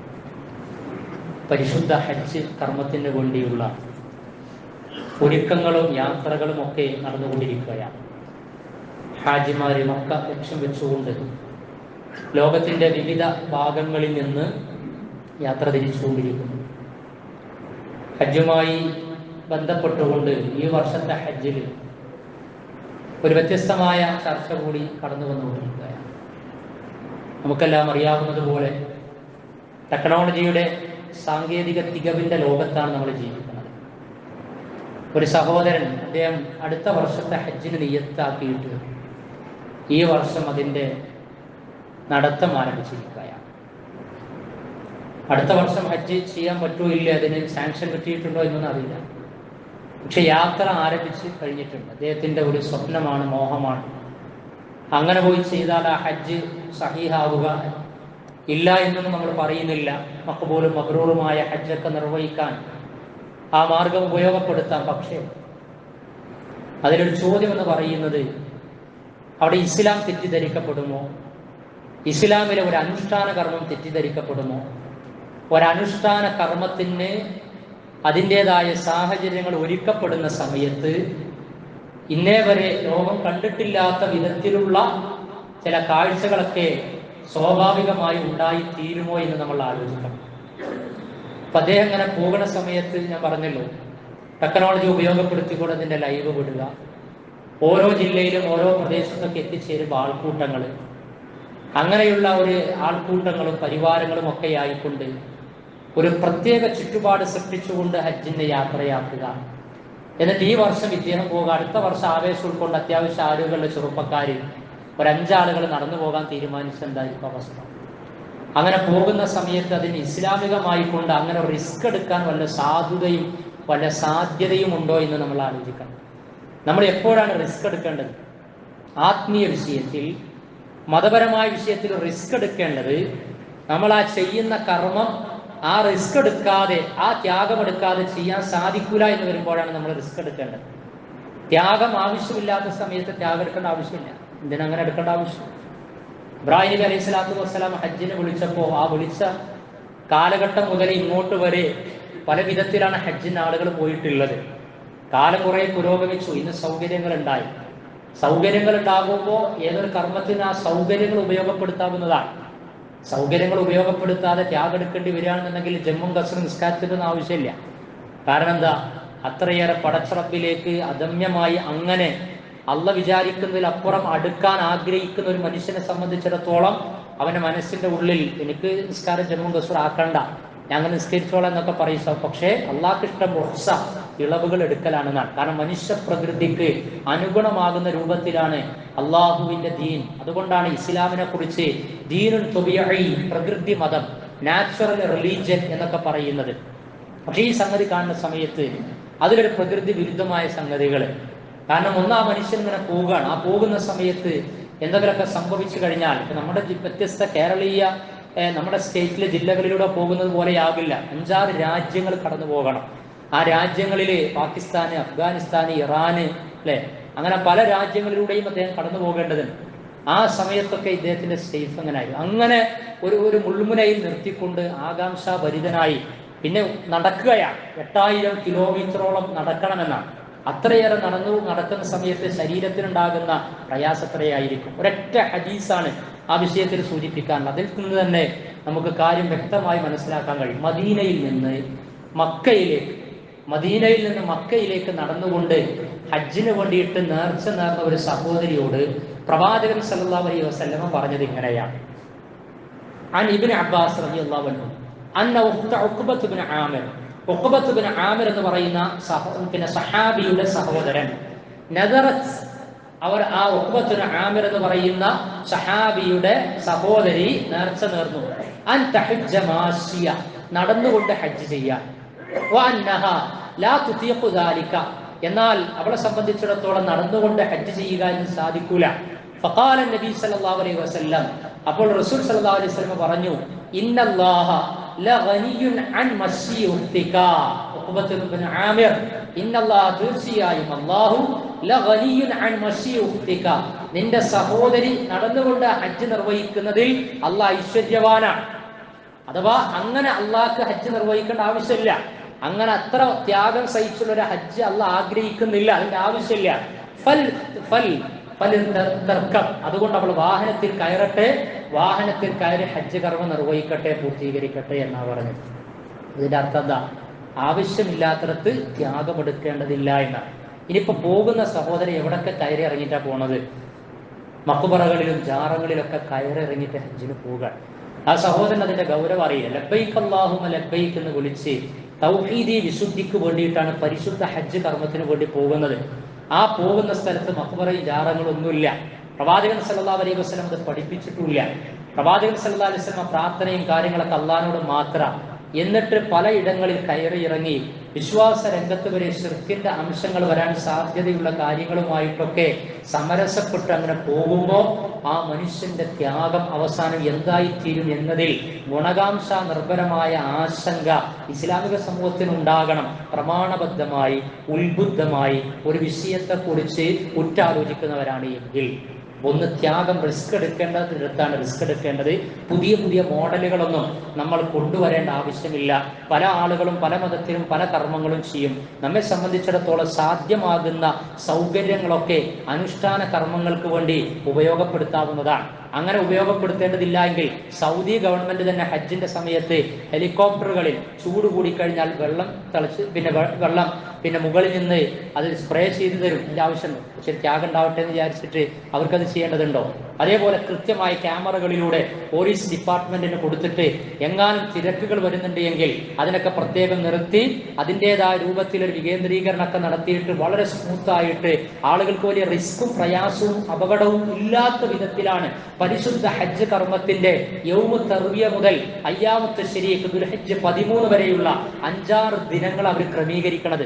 A: പരിശുദ്ധ ഹജ്ജ് കർമ്മത്തിന് വേണ്ടിയുള്ള ഒരുക്കങ്ങളും യാത്രകളും ഒക്കെ നടന്നുകൊണ്ടിരിക്കുകയാണ് ഹാജിമാരെ മക്ക ലക്ഷ്യം വെച്ചുകൊണ്ട് ലോകത്തിന്റെ വിവിധ ഭാഗങ്ങളിൽ നിന്ന് യാത്ര തിരിച്ചുകൊണ്ടിരിക്കുന്നു ഹജ്ജുമായി ബന്ധപ്പെട്ടുകൊണ്ട് ഈ വർഷത്തെ ഹജ്ജിൽ ഒരു വ്യത്യസ്തമായ ചർച്ച കൂടി കടന്നു വന്നുകൊണ്ടിരിക്കുകയാണ് നമുക്കെല്ലാം അറിയാവുന്നതുപോലെ ടെക്നോളജിയുടെ സാങ്കേതിക തികവിന്റെ ലോകത്താണ് നമ്മൾ ജീവിക്കുന്നത് ഒരു സഹോദരൻ അദ്ദേഹം അടുത്ത വർഷത്തെ ഹജ്ജിന് നിയത്താക്കിയിട്ട് ഈ വർഷം അതിൻ്റെ നടത്തം ആരംഭിച്ചിരിക്കുകയാണ് അടുത്ത വർഷം ഹജ്ജ് ചെയ്യാൻ പറ്റുമോ ഇല്ല അതിന് സാങ്ഷൻ കിട്ടിയിട്ടുണ്ടോ എന്നൊന്നും അറിയില്ല പക്ഷെ യാത്ര ആരംഭിച്ച് കഴിഞ്ഞിട്ടുണ്ട് അദ്ദേഹത്തിന്റെ ഒരു സ്വപ്നമാണ് മോഹമാണ് അങ്ങനെ പോയി ചെയ്താൽ ആ ഹജ്ജ് സഹീഹാവുക ഇല്ല എന്നൊന്നും നമ്മൾ പറയുന്നില്ല മക്കബൂലും മക്രൂറുമായ ഹജ്ജൊക്കെ നിർവഹിക്കാൻ ആ മാർഗം ഉപയോഗപ്പെടുത്താം പക്ഷേ അതിലൊരു ചോദ്യം എന്ന് പറയുന്നത് അവിടെ ഇസ്ലാം തെറ്റിദ്ധരിക്കപ്പെടുമോ ഇസ്ലാമിലെ ഒരു അനുഷ്ഠാന കർമ്മം തെറ്റിദ്ധരിക്കപ്പെടുമോ ഒരനുഷ്ഠാന കർമ്മത്തിന് അതിൻ്റെതായ സാഹചര്യങ്ങൾ ഒരുക്കപ്പെടുന്ന സമയത്ത് ഇന്നേ വരെ ലോകം കണ്ടിട്ടില്ലാത്ത വിധത്തിലുള്ള ചില കാഴ്ചകളൊക്കെ സ്വാഭാവികമായി ഉണ്ടായി തീരുമോ എന്ന് നമ്മൾ ആലോചിക്കണം അപ്പൊ അദ്ദേഹം ഇങ്ങനെ പോകുന്ന സമയത്ത് ഞാൻ പറഞ്ഞല്ലോ ടെക്നോളജി ഉപയോഗപ്പെടുത്തിക്കൊണ്ട് അതിന്റെ ലൈവ് വിടുക ഓരോ ജില്ലയിലും ഓരോ പ്രദേശത്തൊക്കെ എത്തിച്ചേരുമ്പോൾ ആൾക്കൂട്ടങ്ങൾ അങ്ങനെയുള്ള ഒരു ആൾക്കൂട്ടങ്ങളും പരിവാരങ്ങളും ഒക്കെ ആയിക്കൊണ്ട് ഒരു പ്രത്യേക ചുറ്റുപാട് സൃഷ്ടിച്ചുകൊണ്ട് ഹജ്ജിന്റെ യാത്രയാക്കുക എന്നിട്ട് ഈ വർഷം ഇദ്ദേഹം പോകുക അടുത്ത വർഷം ആവേശം ഉൾക്കൊണ്ട് അത്യാവശ്യം ആരോഗ്യമുള്ള ചെറുപ്പക്കാർ ഒരു അഞ്ചാളുകൾ നടന്നു പോകാൻ തീരുമാനിച്ച എന്തായിരിക്കും അവസ്ഥ അങ്ങനെ പോകുന്ന സമയത്ത് അതിന് ഇസ്ലാമികമായി കൊണ്ട് അങ്ങനെ റിസ്ക് എടുക്കാൻ വല്ല സാധുതയും വല്ല സാധ്യതയും ഉണ്ടോ എന്ന് നമ്മൾ ആലോചിക്കണം നമ്മൾ എപ്പോഴാണ് റിസ്ക് എടുക്കേണ്ടത് ആത്മീയ വിഷയത്തിൽ മതപരമായ വിഷയത്തിൽ റിസ്ക് എടുക്കേണ്ടത് നമ്മൾ ആ ചെയ്യുന്ന കർമ്മം ആ റിസ്ക് എടുക്കാതെ ആ ത്യാഗം എടുക്കാതെ ചെയ്യാൻ സാധിക്കൂല എന്ന് വരുമ്പോഴാണ് നമ്മൾ റിസ്ക് എടുക്കേണ്ടത് ത്യാഗം ആവശ്യമില്ലാത്ത സമയത്ത് ത്യാഗം എടുക്കേണ്ട ആവശ്യമില്ല എന്തിനങ്ങനെ എടുക്കേണ്ട ആവശ്യം ഇബ്രാഹിം നബി അലൈഹി സ്വലാത്തു വസ്സലാം ഹജ്ജിനെ വിളിച്ചപ്പോൾ ആ വിളിച്ച കാലഘട്ടം മുതൽ ഇങ്ങോട്ട് വരെ പല വിധത്തിലാണ് ഹജ്ജിന് ആളുകൾ പോയിട്ടുള്ളത് കാലം കുറെ പുരോഗമിച്ചു ഇന്ന് സൗകര്യങ്ങൾ ഉണ്ടായി സൗകര്യങ്ങൾ ഉണ്ടാകുമ്പോൾ ഏതൊരു കർമ്മത്തിന് ആ സൗകര്യങ്ങൾ ഉപയോഗപ്പെടുത്താവുന്നതാണ് സൗകര്യങ്ങൾ ഉപയോഗപ്പെടുത്താതെ ത്യാഗം എടുക്കേണ്ടി വരികയാണെന്നുണ്ടെങ്കിൽ ജമ്മും കസറും നിസ്കാരത്തിനൊന്നും ആവശ്യമില്ല കാരണം എന്താ അത്രയേറെ പടച്ചറപ്പിലേക്ക് അദമ്യമായി അങ്ങനെ അല്ല വിചാരിക്കുന്നതിലപ്പുറം അടുക്കാൻ ആഗ്രഹിക്കുന്ന ഒരു മനുഷ്യനെ സംബന്ധിച്ചിടത്തോളം അവന്റെ മനസ്സിന്റെ ഉള്ളിൽ എനിക്ക് നിസ്കാരം ജന്മം കസൂർ ആക്കണ്ട ഞാൻ അങ്ങനെ നിസ്കരിച്ചോളാം എന്നൊക്കെ പറയും പക്ഷേ അള്ളാഹ്ക്ക് ഇഷ്ടം റൊഹ്സ ഇളവുകൾ എടുക്കലാണെന്നാണ് കാരണം മനുഷ്യ പ്രകൃതിക്ക് അനുഗുണമാകുന്ന രൂപത്തിലാണ് അള്ളാഹുവിന്റെ ദീൻ അതുകൊണ്ടാണ് ഇസ്ലാമിനെ കുറിച്ച് ദീനുൻ തൊബിയഈ പ്രകൃതി മതം നാച്ചുറൽ റിലീജിയൻ എന്നൊക്കെ പറയുന്നത് പക്ഷേ ഈ സംഗതി കാണുന്ന സമയത്ത് അതിലൊരു പ്രകൃതി വിരുദ്ധമായ സംഗതികൾ കാരണം ഒന്ന് ആ മനുഷ്യൻ ഇങ്ങനെ പോവുകയാണ് ആ പോകുന്ന സമയത്ത് എന്തെങ്കിലുമൊക്കെ സംഭവിച്ചു കഴിഞ്ഞാൽ ഇപ്പൊ നമ്മുടെ ജി- വ്യത്യസ്ത കേരളീയ ഏഹ്, നമ്മുടെ സ്റ്റേറ്റിലെ ജില്ലകളിലൂടെ പോകുന്നത് പോലെയാകില്ല അഞ്ചാറ് രാജ്യങ്ങൾ കടന്നു പോകണം ആ രാജ്യങ്ങളിൽ പാകിസ്ഥാന് അഫ്ഗാനിസ്ഥാന് ഇറാന് അല്ലെ അങ്ങനെ പല രാജ്യങ്ങളിലൂടെയും അദ്ദേഹം കടന്നു പോകേണ്ടതുണ്ട് ആ സമയത്തൊക്കെ ഇദ്ദേഹത്തിന്റെ സേഫ് അങ്ങനെ ആയിരുന്നു അങ്ങനെ ഒരു ഒരു മുൾമുനയിൽ നിർത്തിക്കൊണ്ട് ആകാംക്ഷാഭരിതനായി പിന്നെ നടക്കുകയാണ് എട്ടായിരം കിലോമീറ്ററോളം നടക്കണമെന്നാണ് അത്രയേറെ നടന്നു നടക്കുന്ന സമയത്ത് ശരീരത്തിനുണ്ടാകുന്ന പ്രയാസത്രയായിരിക്കും ഒരൊറ്റ ഹദീസാണ് ആ വിഷയത്തിൽ സൂചിപ്പിക്കാനുള്ളത് അതിൽ നിന്ന് തന്നെ നമുക്ക് കാര്യം വ്യക്തമായി മനസ്സിലാക്കാൻ കഴിയും മദീനയിൽ നിന്ന് മക്കയിലേക്ക് മദീനയിൽ നിന്ന് മക്കയിലേക്ക് നടന്നുകൊണ്ട് ഹജ്ജിന് വേണ്ടിയിട്ട് നേർച്ച നേർന്ന ഒരു സഹോദരിയോട് പ്രവാചകൻ സല്ലല്ലാഹു അലൈഹി വസല്ലമ പറഞ്ഞത് ഇങ്ങനെയാണ് عن ابن عباس رضي الله عنه أن أخت عقبة بن عامر عقبة بن عامر എന്ന് പറയുന്ന സഹ- പിന്നെ സഹാബിയുടെ സഹോദരൻ നദറത്ത് അവർ ആ ഉഖ്ബത്തുന ആമിർ എന്ന് പറയുന്ന സഹാബിയുടെ സഹോദരി നേർച്ച നേർന്നു അൻ തഹജ്ജ മാസിയ നടന്നുകൊണ്ട് ഹജ്ജ് ചെയ്യാൻ വഅന്നഹ ലാ തുതീഖു ദാലിക എന്നാൽ അവളെ സംബന്ധിച്ചിടത്തോളം നടന്നുകൊണ്ട് ഹജ്ജ് ചെയ്യുക എന്ന് സാധിക്കൂല ഫഖാല നബി സല്ലല്ലാഹു അലൈഹി വസല്ലം അപ്പോൾ റസൂൽ സല്ലല്ലാഹു അലൈഹി വസല്ലം പറഞ്ഞു ഇന്നല്ലാഹ ലഗനിയുൻ അൻ മസ്സി ഉഖ്തിക ഉഖ്ബത്ത് ഇബ്നു ആമിർ ഇന്നല്ലാഹ തീർച്ചയായും അല്ലാഹു ലഗനിയുൻ അൻ മസ്സി ഉഖ്തിക നിന്റെ സഹോദരി നടന്നുകൊണ്ട് ഹജ്ജ് നിർവഹിക്കുന്നതിൽ അല്ലാഹ് ഐശ്വര്യവാനാണ് അഥവാ അങ്ങനെ അള്ളാഹ്ക്ക് ഹജ്ജ് നിർവഹിക്കേണ്ട ആവശ്യമില്ല അങ്ങനെ അത്ര ത്യാഗം സഹിച്ചുള്ള ഒരു ഹജ്ജ് അള്ളാഹ് ആഗ്രഹിക്കുന്നില്ല അതിന്റെ ആവശ്യമില്ല ഫൽ ഫൽ ഫൽ തർ- തർക്കം അതുകൊണ്ട് അവൾ വാഹനത്തിൽ കയറട്ടെ വാഹനത്തിൽ കയറി ഹജ്ജ് കർമ്മം നിർവഹിക്കട്ടെ പൂർത്തീകരിക്കട്ടെ എന്നാ പറഞ്ഞത് ഇതിന്റെ അർത്ഥം എന്താ ആവശ്യമില്ലാത്തടത്ത് ത്യാഗമെടുക്കേണ്ടതില്ല എന്നാണ് ഇനിയിപ്പോ പോകുന്ന സഹോദരൻ എവിടൊക്കെ കയറി ഇറങ്ങിയിട്ടാ പോണത് മക്കുപറകളിലും ജാറങ്ങളിലൊക്കെ കയറിറങ്ങിയിട്ട് ഹജ്ജിന് പോവുക ആ സഹോദരൻ അതിന്റെ ഗൗരവം അറിയില്ല ലബൈക്ക് അള്ളാഹുമ ലബൈക്ക് എന്ന് വിളിച്ച് തൗഹീദി വിശുദ്ധിക്ക് വേണ്ടിയിട്ടാണ് പരിശുദ്ധ ഹജ്ജ് കർമ്മത്തിന് വേണ്ടി പോകുന്നത് ആ പോകുന്ന സ്ഥലത്ത് മക്കുപറയും ജാറങ്ങളും ഒന്നുമില്ല പ്രവാചകൻ സല്ലല്ലാഹു അലൈഹി വസല്ലം അത് പഠിപ്പിച്ചിട്ടില്ല പ്രവാചകൻ സല്ലല്ലാഹു അലൈഹി വസല്ലം പ്രാർത്ഥനയും കാര്യങ്ങളൊക്കെ അള്ളാഹിനോട് മാത്രം എന്നിട്ട് പലയിടങ്ങളിൽ കയറി ഇറങ്ങി വിശ്വാസ രംഗത്ത് വരെ ഷിർക്കിന്റെ അംശങ്ങൾ വരാൻ സാധ്യതയുള്ള കാര്യങ്ങളുമായിട്ടൊക്കെ സമരസപ്പെട്ട് അങ്ങനെ പോകുമ്പോൾ ആ മനുഷ്യന്റെ ത്യാഗം അവസാനം എന്തായിത്തീരും എന്നതിൽ ഗുണകാംക്ഷ നിർഭരമായ ആശങ്ക ഇസ്ലാമിക സമൂഹത്തിന് ഉണ്ടാകണം പ്രമാണബദ്ധമായി ഉത്ബുദ്ധമായി ഒരു വിഷയത്തെക്കുറിച്ച് ഉറ്റാലോചിക്കുന്നവരാണ് എങ്കിൽ ഒന്ന് ത്യാഗം റിസ്ക് എടുക്കേണ്ടതിടത്താണ് റിസ്ക് എടുക്കേണ്ടത് പുതിയ പുതിയ മോഡലുകളൊന്നും നമ്മൾ കൊണ്ടുവരേണ്ട ആവശ്യമില്ല പല ആളുകളും പല മതത്തിലും പല കർമ്മങ്ങളും ചെയ്യും നമ്മെ സംബന്ധിച്ചിടത്തോളം സാധ്യമാകുന്ന സൗകര്യങ്ങളൊക്കെ അനുഷ്ഠാന കർമ്മങ്ങൾക്ക് വേണ്ടി ഉപയോഗപ്പെടുത്താവുന്നതാണ് അങ്ങനെ ഉപയോഗപ്പെടുത്തേണ്ടതില്ല എങ്കിൽ സൗദി ഗവൺമെന്റ് തന്നെ ഹജ്ജിന്റെ സമയത്ത് ഹെലികോപ്റ്ററുകളിൽ ചൂട് കൂടിക്കഴിഞ്ഞാൽ വെള്ളം തളിച്ച് പിന്നെ വെ- വെള്ളം പിന്നെ മുകളിൽ നിന്ന് അത് സ്പ്രേ ചെയ്തു തരും അതിന്റെ ആവശ്യമുണ്ട് പക്ഷെ ത്യാഗം ഉണ്ടാവട്ടെ എന്ന് വിചാരിച്ചിട്ട് അവർക്കത് ചെയ്യേണ്ടതുണ്ടോ അതേപോലെ കൃത്യമായ ക്യാമറകളിലൂടെ പോലീസ് ഡിപ്പാർട്ട്മെന്റിന് കൊടുത്തിട്ട് എങ്ങാനും തിരക്കുകൾ വരുന്നുണ്ട് എങ്കിൽ അതിനൊക്കെ പ്രത്യേകം നിർത്തി അതിൻ്റെതായ രൂപത്തിൽ ഒരു വികേന്ദ്രീകരണമൊക്കെ നടത്തിയിട്ട് വളരെ സ്മൂത്ത് ആയിട്ട് ആളുകൾക്ക് വലിയ റിസ്ക്കും പ്രയാസവും അപകടവും ഇല്ലാത്ത വിധത്തിലാണ് പരിശുദ്ധ ഹജ്ജ് കർമ്മത്തിന്റെ യൗമു തർവിയ മുതൽ അയ്യാമത്ത് ശരിയേക്ക് ദുൽഹജ്ജ് പതിമൂന്ന് വരെയുള്ള അഞ്ചാറ് ദിനങ്ങൾ അവർ ക്രമീകരിക്കണത്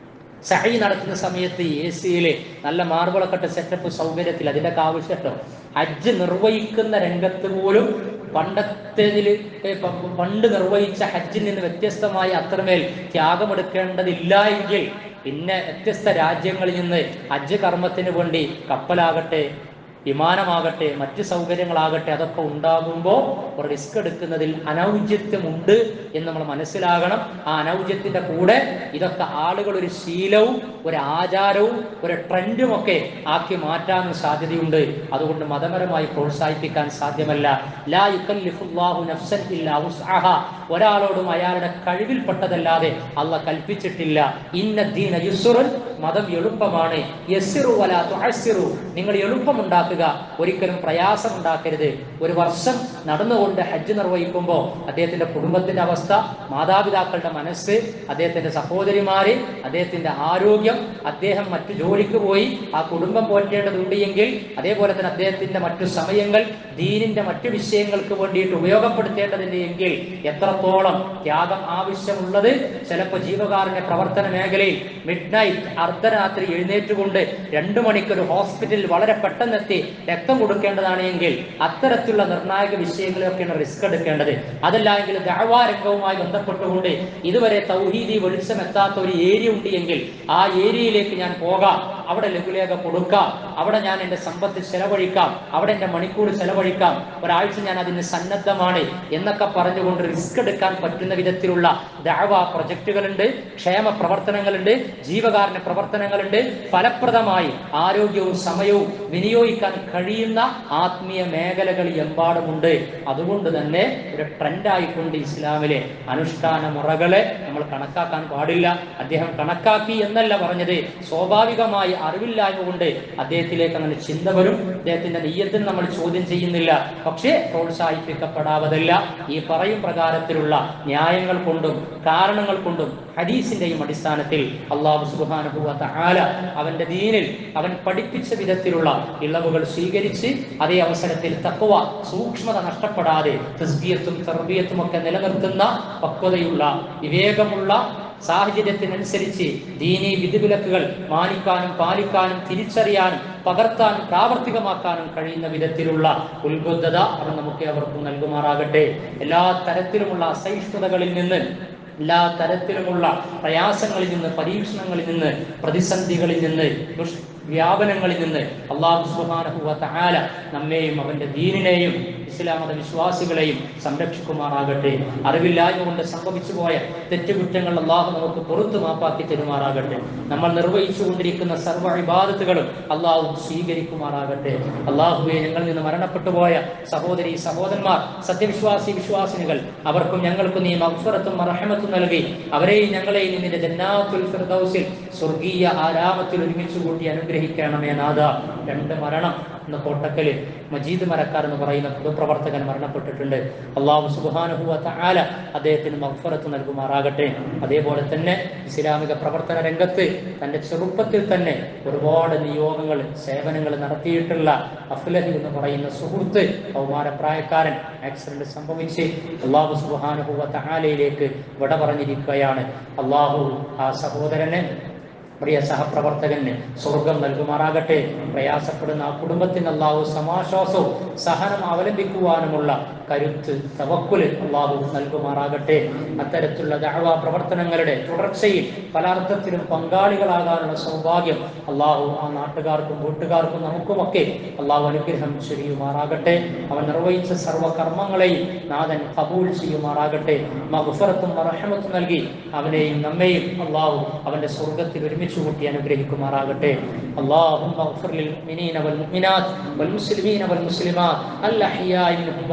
A: സഹി നടത്തുന്ന സമയത്ത് എ സിയില് നല്ല മാർബിളൊക്കെ ഇട്ട സെറ്റപ്പ് സൗകര്യത്തിൽ അതിന്റെ ഒക്കെ ആവശ്യട്ടോ ഹജ്ജ് നിർവഹിക്കുന്ന രംഗത്ത് പോലും പണ്ടത്തേതിൽ പണ്ട് നിർവഹിച്ച ഹജ്ജിൽ നിന്ന് വ്യത്യസ്തമായി അത്രമേൽ ത്യാഗമെടുക്കേണ്ടതില്ല എങ്കിൽ പിന്നെ വ്യത്യസ്ത രാജ്യങ്ങളിൽ നിന്ന് ഹജ്ജ് കർമ്മത്തിന് വേണ്ടി കപ്പലാകട്ടെ വിമാനമാകട്ടെ മറ്റ് സൗകര്യങ്ങളാകട്ടെ അതൊക്കെ ഉണ്ടാകുമ്പോൾ റിസ്ക് എടുക്കുന്നതിൽ അനൗചിത്യമുണ്ട് എന്ന് നമ്മൾ മനസ്സിലാകണം ആ അനൗചിത്യത്തിന്റെ കൂടെ ഇതൊക്കെ ആളുകൾ ഒരു ശീലവും ഒരു ആചാരവും ഒരു ട്രെൻഡും ഒക്കെ ആക്കി മാറ്റാനും സാധ്യതയുണ്ട് അതുകൊണ്ട് മതപരമായി പ്രോത്സാഹിപ്പിക്കാൻ സാധ്യമല്ല ലാ യുക്കല്ലിഫുല്ലാഹു നഫ്സൻ ഇല്ലാ വുസ്അഹ ഒരാളോടും അയാളുടെ കഴിവിൽപ്പെട്ടതല്ലാതെ അല്ല കൽപ്പിച്ചിട്ടില്ല ഇന്ന ദീന യുസ്റുൻ മതം എളുപ്പമാണ് യസ്സിറു വലാ തുഅസ്സിറു നിങ്ങൾ എളുപ്പമുണ്ടാക്കുക ഒരിക്കലും പ്രയാസം ഉണ്ടാക്കരുത് ഒരു വർഷം നടന്നുകൊണ്ട് ഹജ്ജ് നിർവഹിക്കുമ്പോൾ അദ്ദേഹത്തിന്റെ കുടുംബത്തിന്റെ അവസ്ഥ മാതാപിതാക്കളുടെ മനസ്സ് അദ്ദേഹത്തിന്റെ സഹോദരിമാര് അദ്ദേഹത്തിന്റെ ആരോഗ്യം അദ്ദേഹം മറ്റു ജോലിക്ക് പോയി ആ കുടുംബം പോറ്റേണ്ടതുണ്ട് എങ്കിൽ അതേപോലെ തന്നെ അദ്ദേഹത്തിന്റെ മറ്റു സമയങ്ങൾ ദീനിന്റെ മറ്റു വിഷയങ്ങൾക്ക് വേണ്ടിയിട്ട് ഉപയോഗപ്പെടുത്തേണ്ടതുണ്ട് എങ്കിൽ എത്രത്തോളം ത്യാഗം ആവശ്യമുള്ളത് ചിലപ്പോൾ ജീവകാരുണ്യ പ്രവർത്തന മേഖലയിൽ മിഡ് നൈറ്റ് അർദ്ധരാത്രി എഴുന്നേറ്റുകൊണ്ട് രണ്ടു മണിക്കൊരു ഹോസ്പിറ്റലിൽ വളരെ പെട്ടെന്നെത്തി രക്തം കൊടുക്കേണ്ടതാണ് എങ്കിൽ അത്തരത്തിലുള്ള നിർണായക വിഷയങ്ങളിലൊക്കെയാണ് റിസ്ക് എടുക്കേണ്ടത് അതല്ല എങ്കിൽ ദഅവാ രംഗവുമായി ബന്ധപ്പെട്ടുകൊണ്ട് ഇതുവരെ തൗഹീദി വെളിച്ചം എത്താത്ത ഒരു ഏരിയ ഉണ്ട് എങ്കിൽ ആ ഏരിയയിലേക്ക് ഞാൻ പോകാം അവിടെ ലഘുലേഖ കൊടുക്കാം അവിടെ ഞാൻ എൻ്റെ സമ്പത്ത് ചെലവഴിക്കാം അവിടെ എൻ്റെ മണിക്കൂർ ചെലവഴിക്കാം ഒരാഴ്ച ഞാൻ അതിന് സന്നദ്ധമാണ് എന്നൊക്കെ പറഞ്ഞുകൊണ്ട് റിസ്ക് എടുക്കാൻ പറ്റുന്ന വിധത്തിലുള്ള ദഅവ പ്രൊജക്ടുകളുണ്ട് ക്ഷേമ പ്രവർത്തനങ്ങളുണ്ട് ജീവകാരുണ്യ പ്രവർത്തനങ്ങളുണ്ട് ഫലപ്രദമായി ആരോഗ്യവും സമയവും വിനിയോഗിക്കാൻ കഴിയുന്ന ആത്മീയ മേഖലകൾ എമ്പാടുമുണ്ട് അതുകൊണ്ട് തന്നെ ഒരു ട്രെൻഡായിക്കൊണ്ട് ഇസ്ലാമിലെ അനുഷ്ഠാന മുറകളെ നമ്മൾ കണക്കാക്കാൻ പാടില്ല അദ്ദേഹം കണക്കാക്കി എന്നല്ല പറഞ്ഞത് സ്വാഭാവികമായി അറിവില്ലായ്മ കൊണ്ട് അദ്ദേഹത്തിലേക്ക് അങ്ങനെ ചിന്ത വരും അദ്ദേഹത്തിന്റെ നെയ്യത്തിന് നമ്മൾ ചോദ്യം ചെയ്യുന്നില്ല പക്ഷേ പ്രോത്സാഹിപ്പിക്കപ്പെടാവതല്ല ഈ പറയും പ്രകാരത്തിലുള്ള ന്യായങ്ങൾ കൊണ്ടും കാരണങ്ങൾ കൊണ്ടും ഹദീസിന്റെയും അടിസ്ഥാനത്തിൽ അള്ളാഹു സുബാനുഭവത്ത ആല അവന്റെ ദീനിൽ അവൻ പഠിപ്പിച്ച വിധത്തിലുള്ള ഇളവുകൾ സ്വീകരിച്ച് അതേ അവസരത്തിൽ തക്വ സൂക്ഷ്മത നഷ്ടപ്പെടാതെ തസ്ബിയത്തും തർബിയത്തും ഒക്കെ നിലനിർത്തുന്ന പക്വതയുള്ള വിവേകമുള്ള സാഹചര്യത്തിനനുസരിച്ച് ദീനീ വിധിവിലക്കുകൾ മാനിക്കാനും പാലിക്കാനും തിരിച്ചറിയാനും പകർത്താനും പ്രാവർത്തികമാക്കാനും കഴിയുന്ന വിധത്തിലുള്ള ഉത്ബുദ്ധത അവൻ നമുക്ക് അവർക്കും നൽകുമാറാകട്ടെ എല്ലാ തരത്തിലുമുള്ള അസഹിഷ്ണുതകളിൽ നിന്ന് എല്ലാ തരത്തിലുമുള്ള പ്രയാസങ്ങളിൽ നിന്ന് പരീക്ഷണങ്ങളിൽ നിന്ന് പ്രതിസന്ധികളിൽ നിന്ന് ദുഷ് വ്യാപനങ്ങളിൽ നിന്ന് അള്ളാഹു സുബ്ഹാനഹു വ തആല നമ്മെയും അവന്റെ ദീനിനെയും ഇസ്ലാം മത വിശ്വാസികളെയും സംരക്ഷിക്കുമാറാകട്ടെ അറിവില്ലായ്മ കൊണ്ട് സംഭവിച്ചു പോയ തെറ്റുകുറ്റങ്ങൾ അള്ളാഹു നമുക്ക് പുറത്തു മാപ്പാക്കി തരുമാറാകട്ടെ നമ്മൾ നിർവഹിച്ചു കൊണ്ടിരിക്കുന്ന സർവ്വ ഇബാദത്തുകളും അള്ളാഹു സ്വീകരിക്കുമാറാകട്ടെ അള്ളാഹുവെ ഞങ്ങളിൽ നിന്ന് മരണപ്പെട്ടു പോയ സഹോദരി സഹോദരന്മാർ സത്യവിശ്വാസി വിശ്വാസിനികൾ അവർക്കും ഞങ്ങൾക്കും നീ മഗ്ഫറത്തും മറഹമത്തും നൽകി അവരെയും ഞങ്ങളെയും നിന്റെ ജന്നാത്തുൽ ഫിർദൗസിൽ സ്വർഗീയ ആരാമത്തിൽ ഒരുമിച്ച് കൂട്ടി അനുഗ്രഹിക്കണമേ നാഥ രണ്ട് മരണം എന്ന കോട്ടക്കല് മജീദ് മരക്കാർ എന്ന് പറയുന്ന പൊതുപ്രവർത്തകൻ മരണപ്പെട്ടിട്ടുണ്ട് അള്ളാഹു സുബാനുഹുവ ആല അദ്ദേഹത്തിന് മഗ്ഫറത്ത് നൽകുമാറാകട്ടെ അതേപോലെ തന്നെ ഇസ്ലാമിക പ്രവർത്തന രംഗത്ത് തന്റെ ചെറുപ്പത്തിൽ തന്നെ ഒരുപാട് നിയോഗങ്ങൾ സേവനങ്ങൾ നടത്തിയിട്ടുള്ള അഫ്ലഹി എന്ന് പറയുന്ന സുഹൃത്ത് കൗമാരപ്രായക്കാരൻ ആക്സിഡന്റ് സംഭവിച്ച് അള്ളാഹു സുബാനുഹുവ ആലയിലേക്ക് വിട പറഞ്ഞിരിക്കുകയാണ് അള്ളാഹു ആ സഹോദരനെ പ്രിയ സഹപ്രവർത്തകന് സ്വർഗം നൽകുമാറാകട്ടെ പ്രയാസപ്പെടുന്ന ആ കുടുംബത്തിന് അള്ളാഹു സമാശ്വാസവും സഹനം അവലംബിക്കുവാനുമുള്ള കരുത്ത് തവക്കുല് അള്ളാഹു നൽകുമാറാകട്ടെ അത്തരത്തിലുള്ള ദഅവ പ്രവർത്തനങ്ങളുടെ തുടർച്ചയിൽ പല അർത്ഥത്തിലും പങ്കാളികളാകാനുള്ള സൗഭാഗ്യം അള്ളാഹു ആ നാട്ടുകാർക്കും വീട്ടുകാർക്കും നമുക്കുമൊക്കെ അള്ളാഹു അനുഗ്രഹം ചെയ്യുമാറാകട്ടെ അവൻ നിർവഹിച്ച സർവ്വകർമ്മങ്ങളെയും നാഥൻ കബൂൽ ചെയ്യുമാറാകട്ടെ മഗ്ഫറത്തും റഹമത്തും നൽകി അവനെയും നമ്മെയും അള്ളാഹു അവന്റെ സ്വർഗത്തിൽ ഒരുമിച്ച് കൂട്ടി അനുഗ്രഹിക്കുമാറാകട്ടെ اللهم اغفر للمؤمنين والمؤمنات والمسلمين والمسلمات الأحياء منهم والأموات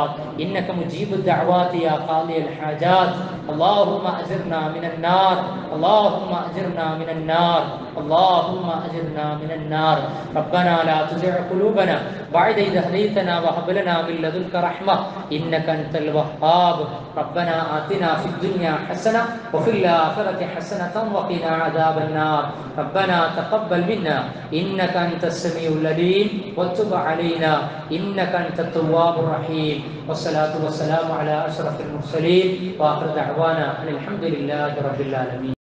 A: الخيرات إنك مجيب الدعوات يا قاضي الحاجات اللهم أجرنا من النار اللهم أجرنا من النار اللهم أجرنا من النار ربنا لا تزغ قلوبنا بعد إذ هديتنا وهب لنا من لدنك رحمة إنك أنت الوهاب ربنا آتنا في الدنيا حسنة وفي الآخرة حسنة وقنا عذاب النار ربنا تقبل منا إنك أنت السميع العليم وتب علينا إنك أنت التواب الرحيم والصلاة والسلام على أشرف المرسلين وآخر دعوانا أن الحمد لله رب العالمين